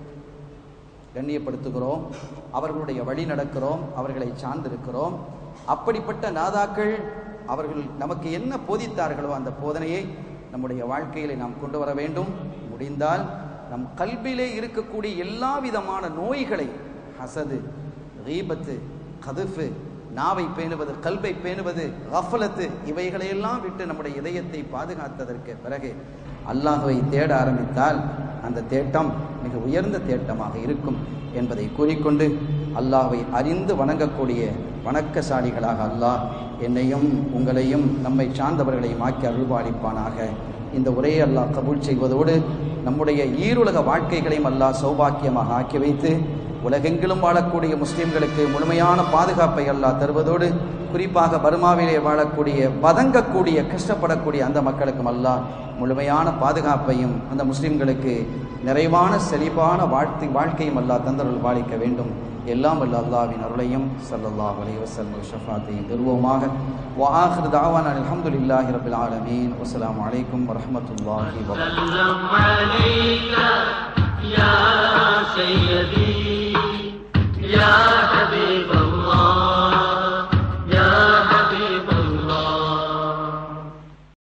கண்ணியப்படுத்துகிறோம் அவர்களுடைய வழி நடக்கிறோம் அவர்களை சார்ந்திருக்கிறோம் அப்படிப்பட்ட நாதாக்கள் அவர்கள் நமக்கு என்ன போதித்தார்களோ அந்த போதனையை நம்முடைய வாழ்க்கையிலே நாம் கொண்டு வர வேண்டும் முடிந்தால் நம் கல்வியிலே இருக்கக்கூடிய எல்லா விதமான நோய்களை ஹசது ரீபத்து கதுஃபு நாவை பேணுவது கல்வை பேணுவது கஃபலத்து இவைகளையெல்லாம் விட்டு நம்முடைய இதயத்தை பாதுகாத்ததற்கு பிறகு அல்லாஹ்வை தேட ஆரம்பித்தால் அந்த தேட்டம் மிக உயர்ந்த தேட்டமாக இருக்கும் என்பதை கூறிக்கொண்டு அல்லாஹ்வை அறிந்து வணங்கக்கூடிய வணக்கசாலிகளாக அல்லாஹ் என்னையும் உங்களையும் நம்மை சார்ந்தவர்களையும் ஆக்கி அருள்பாலிப்பானாக இந்த உரையை அல்லாஹ் கபூல் செய்வதோடு நம்முடைய ஈருலக வாழ்க்கைகளையும் அல்லாஹ் சௌபாக்கியமாக ஆக்கி வைத்து உலகெங்கிலும் வாழக்கூடிய முஸ்லிம்களுக்கு முழுமையான பாதுகாப்பை அல்லாஹ் தருவதோடு குறிப்பாக பர்மாவிலே வாழக்கூடிய பதங்கக்கூடிய கஷ்டப்படக்கூடிய அந்த மக்களுக்கும் அல்லாஹ் முழுமையான பாதுகாப்பையும் அந்த முஸ்லிம்களுக்கு நிறைவான செழிப்பான வாழ்க்கை வாழ்க்கையும் அல்லாஹ் தந்தருள் பாலிக்க வேண்டும் எல்லாம் வல்ல அல்லாஹ்வின் அருளையும் ஸல்லல்லாஹு அலைஹி வஸல்லம் ஷஃபாத்தையும் பெறுவோமாக வஆஹிரு தஅவானா அல்ஹம்துலில்லாஹி ரப்பில் ஆலமீன் வஸ்ஸலாமு அலைக்கும் வரஹ்மத்துல்லாஹி வபரகாத்துஹு سلم عليك يا سيدي